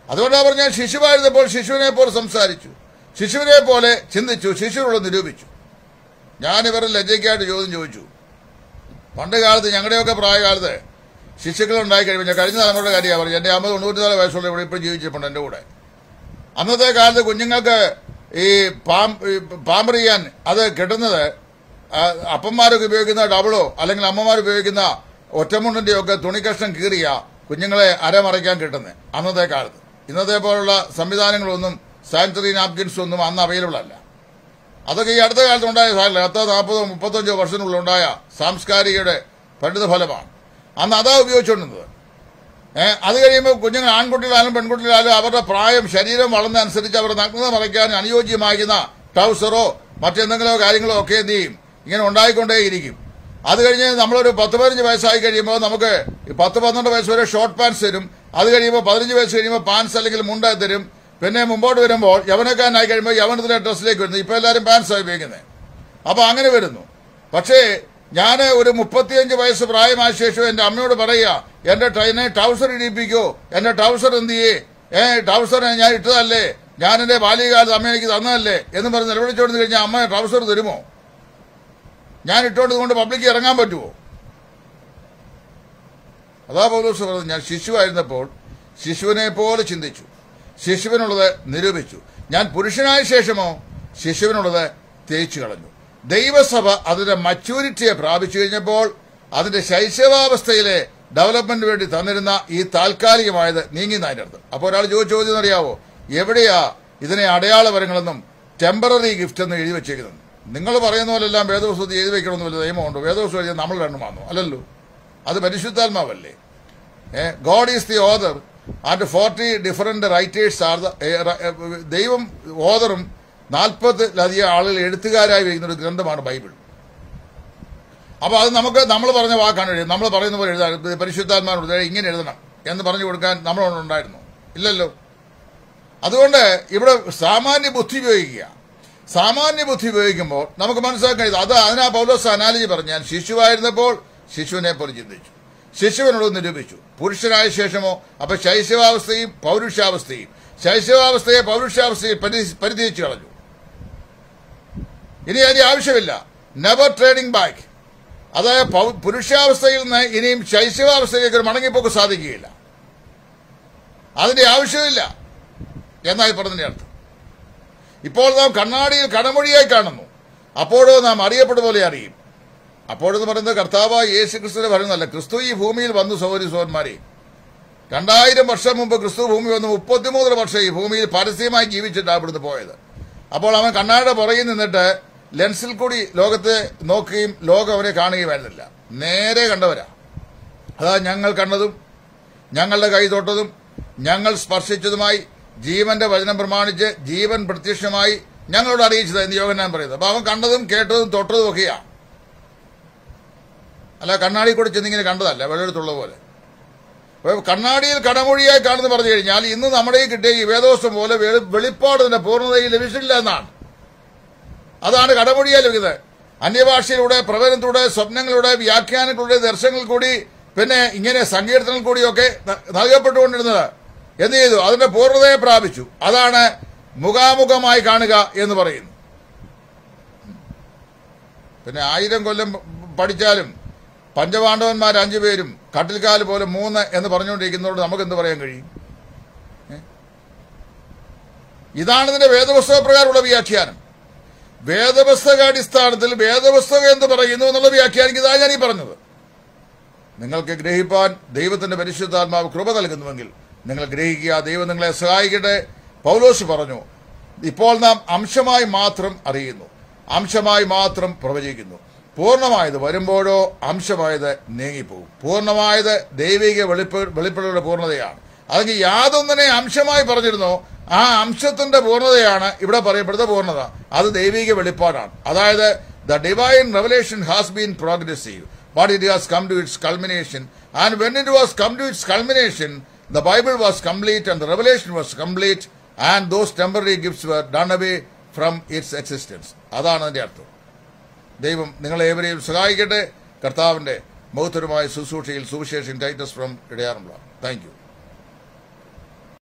അതുകൊണ്ടാണ് പറഞ്ഞ ശിശുവായിരുന്നപ്പോൾ ശിശുവിനെ പോലെ സംസാരിച്ചു ശിശുവിനെ പോലെ ചിന്തിച്ചു ശിശുവിനോട് നിരൂപിച്ചു ഞാൻ ഇവരുടെ ലജ്ജയ്ക്കായിട്ട് ചോദ്യം ചോദിച്ചു പണ്ട് കാലത്ത് ഞങ്ങളുടെയൊക്കെ പ്രായകാലത്ത് ശിശുക്കൾ ഉണ്ടായി കഴിയുമ്പോൾ ഞാൻ കഴിഞ്ഞ തലമുറയുടെ കാര്യമാണ് പറഞ്ഞു എന്റെ അമ്മ തൊണ്ണൂറ്റിനാല് വയസ്സുള്ള ഇവിടെ ഇപ്പോൾ ജീവിച്ചിട്ടുണ്ട് എന്റെ കൂടെ അന്നത്തെ കാലത്ത് കുഞ്ഞുങ്ങൾക്ക് ഈ പാം ഈ പാമ്പർ ചെയ്യാൻ അത് കിട്ടുന്നത് ആ, അപ്പന്മാരൊക്കെ ഉപയോഗിക്കുന്ന ഡബിളോ അല്ലെങ്കിൽ അമ്മമാർ ഉപയോഗിക്കുന്ന ഒറ്റമുണ്ടിന്റെ ഒക്കെ തുണിക്കഷ്ണം കീറിയ കുഞ്ഞുങ്ങളെ അരമറയ്ക്കാൻ കിട്ടുന്നത് അന്നത്തെ കാലത്ത് ഇന്നത്തെ പോലുള്ള സംവിധാനങ്ങളൊന്നും സാനിറ്ററി നാപ്കിൻസ് ഒന്നും അന്ന് അവൈലബിൾ അല്ല അതൊക്കെ ഈ അടുത്ത കാലത്ത് ഉണ്ടായ സാധനം പത്തോ നാൽപ്പതോ മുപ്പത്തഞ്ചോ വർഷത്തിനുള്ളിൽ ഉണ്ടായ സാംസ്കാരികയുടെ പരിണിത ഫലമാണ് അന്ന് അതാ ഉപയോഗിച്ചുകൊണ്ടിരുന്നത് ഏഹ് അത് കഴിയുമ്പോൾ കുഞ്ഞുങ്ങൾ ആൺകുട്ടികളായാലും പെൺകുട്ടികളായാലും അവരുടെ പ്രായം ശരീരം വളർന്നതനുസരിച്ച് അവരുടെ നഗ്നത മറയ്ക്കാൻ അനുയോജ്യമാകുന്ന ട്രൗസറോ മറ്റെന്തെങ്കിലോ കാര്യങ്ങളോ ഒക്കെ എന്ത് ചെയ്യും ഇങ്ങനെ ഉണ്ടായിക്കൊണ്ടേയിരിക്കും അത് കഴിഞ്ഞ് നമ്മളൊരു പത്ത് പതിനഞ്ച് വയസ്സായി കഴിയുമ്പോൾ നമുക്ക് ഈ പത്ത് പന്ത്രണ്ട് വയസ്സ് വരെ ഷോർട്ട് പാൻസ് തരും അത് കഴിയുമ്പോൾ പതിനഞ്ച് വയസ്സ് കഴിയുമ്പോൾ പാൻസ് അല്ലെങ്കിൽ മുണ്ട തരും പിന്നെ മുമ്പോട്ട് വരുമ്പോൾ യവനക്കാരനായി കഴിയുമ്പോൾ യവനത്തിലെ ഡ്രസ്സിലേക്ക് വരുന്നു ഇപ്പൊ എല്ലാവരും പാൻസ് ആയി ഉപയോഗിക്കുന്നത് അപ്പൊ അങ്ങനെ വരുന്നു പക്ഷേ ഞാൻ ഒരു മുപ്പത്തിയഞ്ച് വയസ്സ് പ്രായമായ ശേഷം എന്റെ അമ്മയോട് പറയുക എന്റെ ട്രെയിനെ ട്രൗസർ ഇടിപ്പിക്കോ എന്റെ ട്രൗസർ എന്ത് ചെയ്യേ ഏ ട്രൗസർ ഞാൻ ഇട്ടതല്ലേ ഞാൻ എന്റെ ബാല്യകാലത്ത് അമ്മ എനിക്ക് തന്നതല്ലേ എന്ന് പറഞ്ഞ് നിലവിളിച്ചോണ്ട് കഴിഞ്ഞാൽ അമ്മ ട്രൗസർ തരുമോ ഞാൻ ഇട്ടോണ്ട് കൊണ്ട് പബ്ലിക്ക് ഇറങ്ങാൻ പറ്റുമോ അതാ പൗലോസ് പറഞ്ഞത് ഞാൻ ശിശുവായിരുന്നപ്പോൾ ശിശുവിനെ പോലെ ചിന്തിച്ചു ശിശുവിനുള്ളത് നിരൂപിച്ചു ഞാൻ പുരുഷനായ ശേഷമോ ശിശുവിനുള്ളത് തേച്ചു കളഞ്ഞു ദൈവസഭ അതിന്റെ മച്യൂരിറ്റിയെ പ്രാപിച്ചു കഴിഞ്ഞപ്പോൾ അതിന്റെ ശൈശവാവസ്ഥയിലെ ഡെവലപ്മെന്റിന് വേണ്ടി തന്നിരുന്ന ഈ താൽക്കാലികമായത് നീങ്ങിന്നതിന്റെ അർത്ഥം അപ്പോൾ ഒരാൾ ചോദിച്ച ചോദ്യം അറിയാവോ എവിടെയാ ഇതിനെ അടയാളപരങ്ങളെന്നും ടെമ്പററി ഗിഫ്റ്റ് എന്ന് എഴുതി വെച്ചേക്കുന്നത് നിങ്ങൾ പറയുന്ന പോലെല്ലാം വേദപുസ്തകത്തിൽ എഴുതി വെക്കണമെന്ന് വല്ല നിയമമുണ്ടോ വേദപുസ്തകം എഴുതിയാൽ നമ്മൾ രണ്ടുമാണോ അല്ലല്ലോ അത് പരിശുദ്ധാത്മാവല്ലേ God is the author and forty different writers are the ദൈവം ഓദറും നാൽപ്പതിലധികം ആളുകൾ എഴുത്തുകാരായി വയ്ക്കുന്ന ഒരു ഗ്രന്ഥമാണ് ബൈബിൾ അപ്പൊ അത് നമുക്ക് നമ്മൾ പറഞ്ഞ വാക്കാണ് എഴുതുന്നത് നമ്മൾ പറയുന്ന പോലെ എഴുതാൻ ഇത് പരിശുദ്ധാത്മാനോട് ദേ ഇങ്ങനെ എഴുതണം എന്ന് പറഞ്ഞു കൊടുക്കാൻ നമ്മളോടുണ്ടായിരുന്നു ഇല്ലല്ലോ അതുകൊണ്ട് ഇവിടെ സാമാന്യ ബുദ്ധി ഉപയോഗിക്കുക സാമാന്യ ബുദ്ധി ഉപയോഗിക്കുമ്പോൾ നമുക്ക് മനസ്സിലാക്കാൻ കഴിയും അത് അതിനാ പൗലോസ് അനാലജി പറഞ്ഞു ഞാൻ ശിശുവായിരുന്നപ്പോൾ ശിശുവിനെ പോലെ ചിന്തിച്ചു ശിശുവിനോട് നിരൂപിച്ചു പുരുഷനായ ശേഷമോ അപ്പൊ ശൈശവാവസ്ഥയും പൗരുഷാവസ്ഥയും ശൈശവാവസ്ഥയെ പൗരുഷാവസ്ഥയെ പരി- പരിധിച്ചു കളഞ്ഞു ഇനി അതിന്റെ ആവശ്യമില്ല നെവർ ട്രേഡിംഗ് ബാക്ക് അതായത് പൗ- പുരുഷാവസ്ഥയിൽ നിന്ന് ഇനിയും ശൈശവാവസ്ഥയിലേക്ക് ഒരു മടങ്ങിപ്പോക്ക് സാധിക്കുകയില്ല അതിന്റെ ആവശ്യമില്ല എന്നായി പറഞ്ഞതിന്റെ അർത്ഥം ഇപ്പോൾ നാം കണ്ണാടിയിൽ കടമൊഴിയായി കാണുന്നു അപ്പോഴോ നാം അറിയപ്പെടും പോലെ അറിയും അപ്പോഴെന്ന് പറയുന്നത് കർത്താവ് യേശു ക്രിസ്തുവിനെ പറയുന്നതല്ല ക്രിസ്തു ഈ ഭൂമിയിൽ വന്നു സൗരി സോന്മാരെ രണ്ടായിരം വർഷം മുമ്പ് ക്രിസ്തു ഭൂമി വന്ന് മുപ്പത്തിമൂന്ന് വർഷം ഈ ഭൂമിയിൽ പരസ്യമായി ജീവിച്ചിട്ടാണ് ഇവിടുന്ന് പോയത് അപ്പോൾ അവൻ കണ്ണാടിയുടെ പുറകിൽ നിന്നിട്ട് ലെൻസിൽ കൂടി ലോകത്തെ നോക്കുകയും ലോകം അവനെ കാണുകയുമായിരുന്നില്ല നേരെ കണ്ടവരാ അതാ ഞങ്ങൾ കണ്ടതും ഞങ്ങളുടെ കൈ തൊട്ടതും ഞങ്ങൾ സ്പർശിച്ചതുമായി ജീവന്റെ വചനം പ്രമാണിച്ച് ജീവൻ പ്രത്യക്ഷമായി ഞങ്ങളോട് അറിയിച്ചത് എന്ന് യോഗനാൻ പറയുന്നത് അപ്പൊ അവൻ കണ്ടതും കേട്ടതും തൊട്ടതും ഒക്കെയാ അല്ല കണ്ണാടി കൂടി ചെന്നിങ്ങനെ കണ്ടതല്ല വെള്ളെടുത്തുള്ള പോലെ അപ്പൊ കണ്ണാടിയിൽ കടമൊഴിയായി കാണുന്നു പറഞ്ഞു കഴിഞ്ഞാൽ ഇന്ന് നമ്മുടെ ഈ കിട്ടിയ ഈ വേദോസം പോലെ വെളി- വെളിപ്പാട് തന്നെ പൂർണ്ണതയിൽ ലഭിച്ചില്ല എന്നാണ് അതാണ് കടമൊഴിയാൽ ലഭിക്കുന്നത് അന്യഭാഷയിലൂടെ പ്രവചനത്തിലൂടെ സ്വപ്നങ്ങളിലൂടെ വ്യാഖ്യാനങ്ങളിലൂടെ ദർശനങ്ങളിൽ കൂടി പിന്നെ ഇങ്ങനെ സങ്കീർത്തനങ്ങൾ കൂടിയൊക്കെ ന- നൽകപ്പെട്ടുകൊണ്ടിരുന്നത് എന്ത് ചെയ്തു അതിന്റെ പൂർണ്ണതയെ പ്രാപിച്ചു അതാണ് മുഖാമുഖമായി കാണുക എന്ന് പറയുന്നു പിന്നെ ആയിരം കൊല്ലം പഠിച്ചാലും പഞ്ചപാണ്ഡവന്മാർ അഞ്ചുപേരും കട്ടിൽക്കാല് പോലെ മൂന്ന് എന്ന് പറഞ്ഞുകൊണ്ടിരിക്കുന്നതോട് നമുക്ക് എന്ത് പറയാൻ കഴിയും ഏ? ഇതാണ് ഇതിന്റെ വേദപുസ്തക പ്രകാരമുള്ള വ്യാഖ്യാനം വേദപുസ്തക അടിസ്ഥാനത്തിൽ വേദപുസ്തകം എന്ന് പറയുന്നു എന്നുള്ള വ്യാഖ്യാനിക്കുന്നതാണ് ഞാൻ ഈ പറഞ്ഞത് നിങ്ങൾക്ക് ഗ്രഹിപ്പാൻ ദൈവത്തിന്റെ പരിശുദ്ധാത്മാവ് കൃപ നൽകുന്നുവെങ്കിൽ നിങ്ങൾ ഗ്രഹിക്കുക ദൈവം നിങ്ങളെ സഹായിക്കട്ടെ പൗലോസ് പറഞ്ഞു ഇപ്പോൾ നാം അംശമായി മാത്രം അറിയുന്നു അംശമായി മാത്രം പ്രവചിക്കുന്നു പൂർണ്ണമായത് വരുമ്പോഴോ അംശമായത് നീങ്ങിപ്പോകും പൂർണ്ണമായത് ദൈവിക വെളിപ്പ വെളിപ്പെടലുടെ പൂർണ്ണതയാണ് അല്ലെങ്കിൽ യാതൊന്നിനെ അംശമായി പറഞ്ഞിരുന്നോ ആ അംശത്തിന്റെ പൂർണ്ണതയാണ് ഇവിടെ പറയപ്പെടുന്ന പൂർണ്ണത അത് ദൈവിക വെളിപ്പാടാണ് അതായത് the divine revelation has been progressive but it has come to its culmination. And when it was come to its culmination, the Bible was complete and the revelation was complete, and those temporary gifts were done away from its existence. അതാണ് അതിന്റെ അർത്ഥം ദൈവം നിങ്ങളെ ഏവരെയും സഹായിക്കട്ടെ കർത്താവിന്റെ മൗത്തരമായ ശുശ്രൂഷയിൽ സുവിശേഷൻ ടൈറ്റസ് ഫ്രം ഇടയാറുള്ള താങ്ക് യു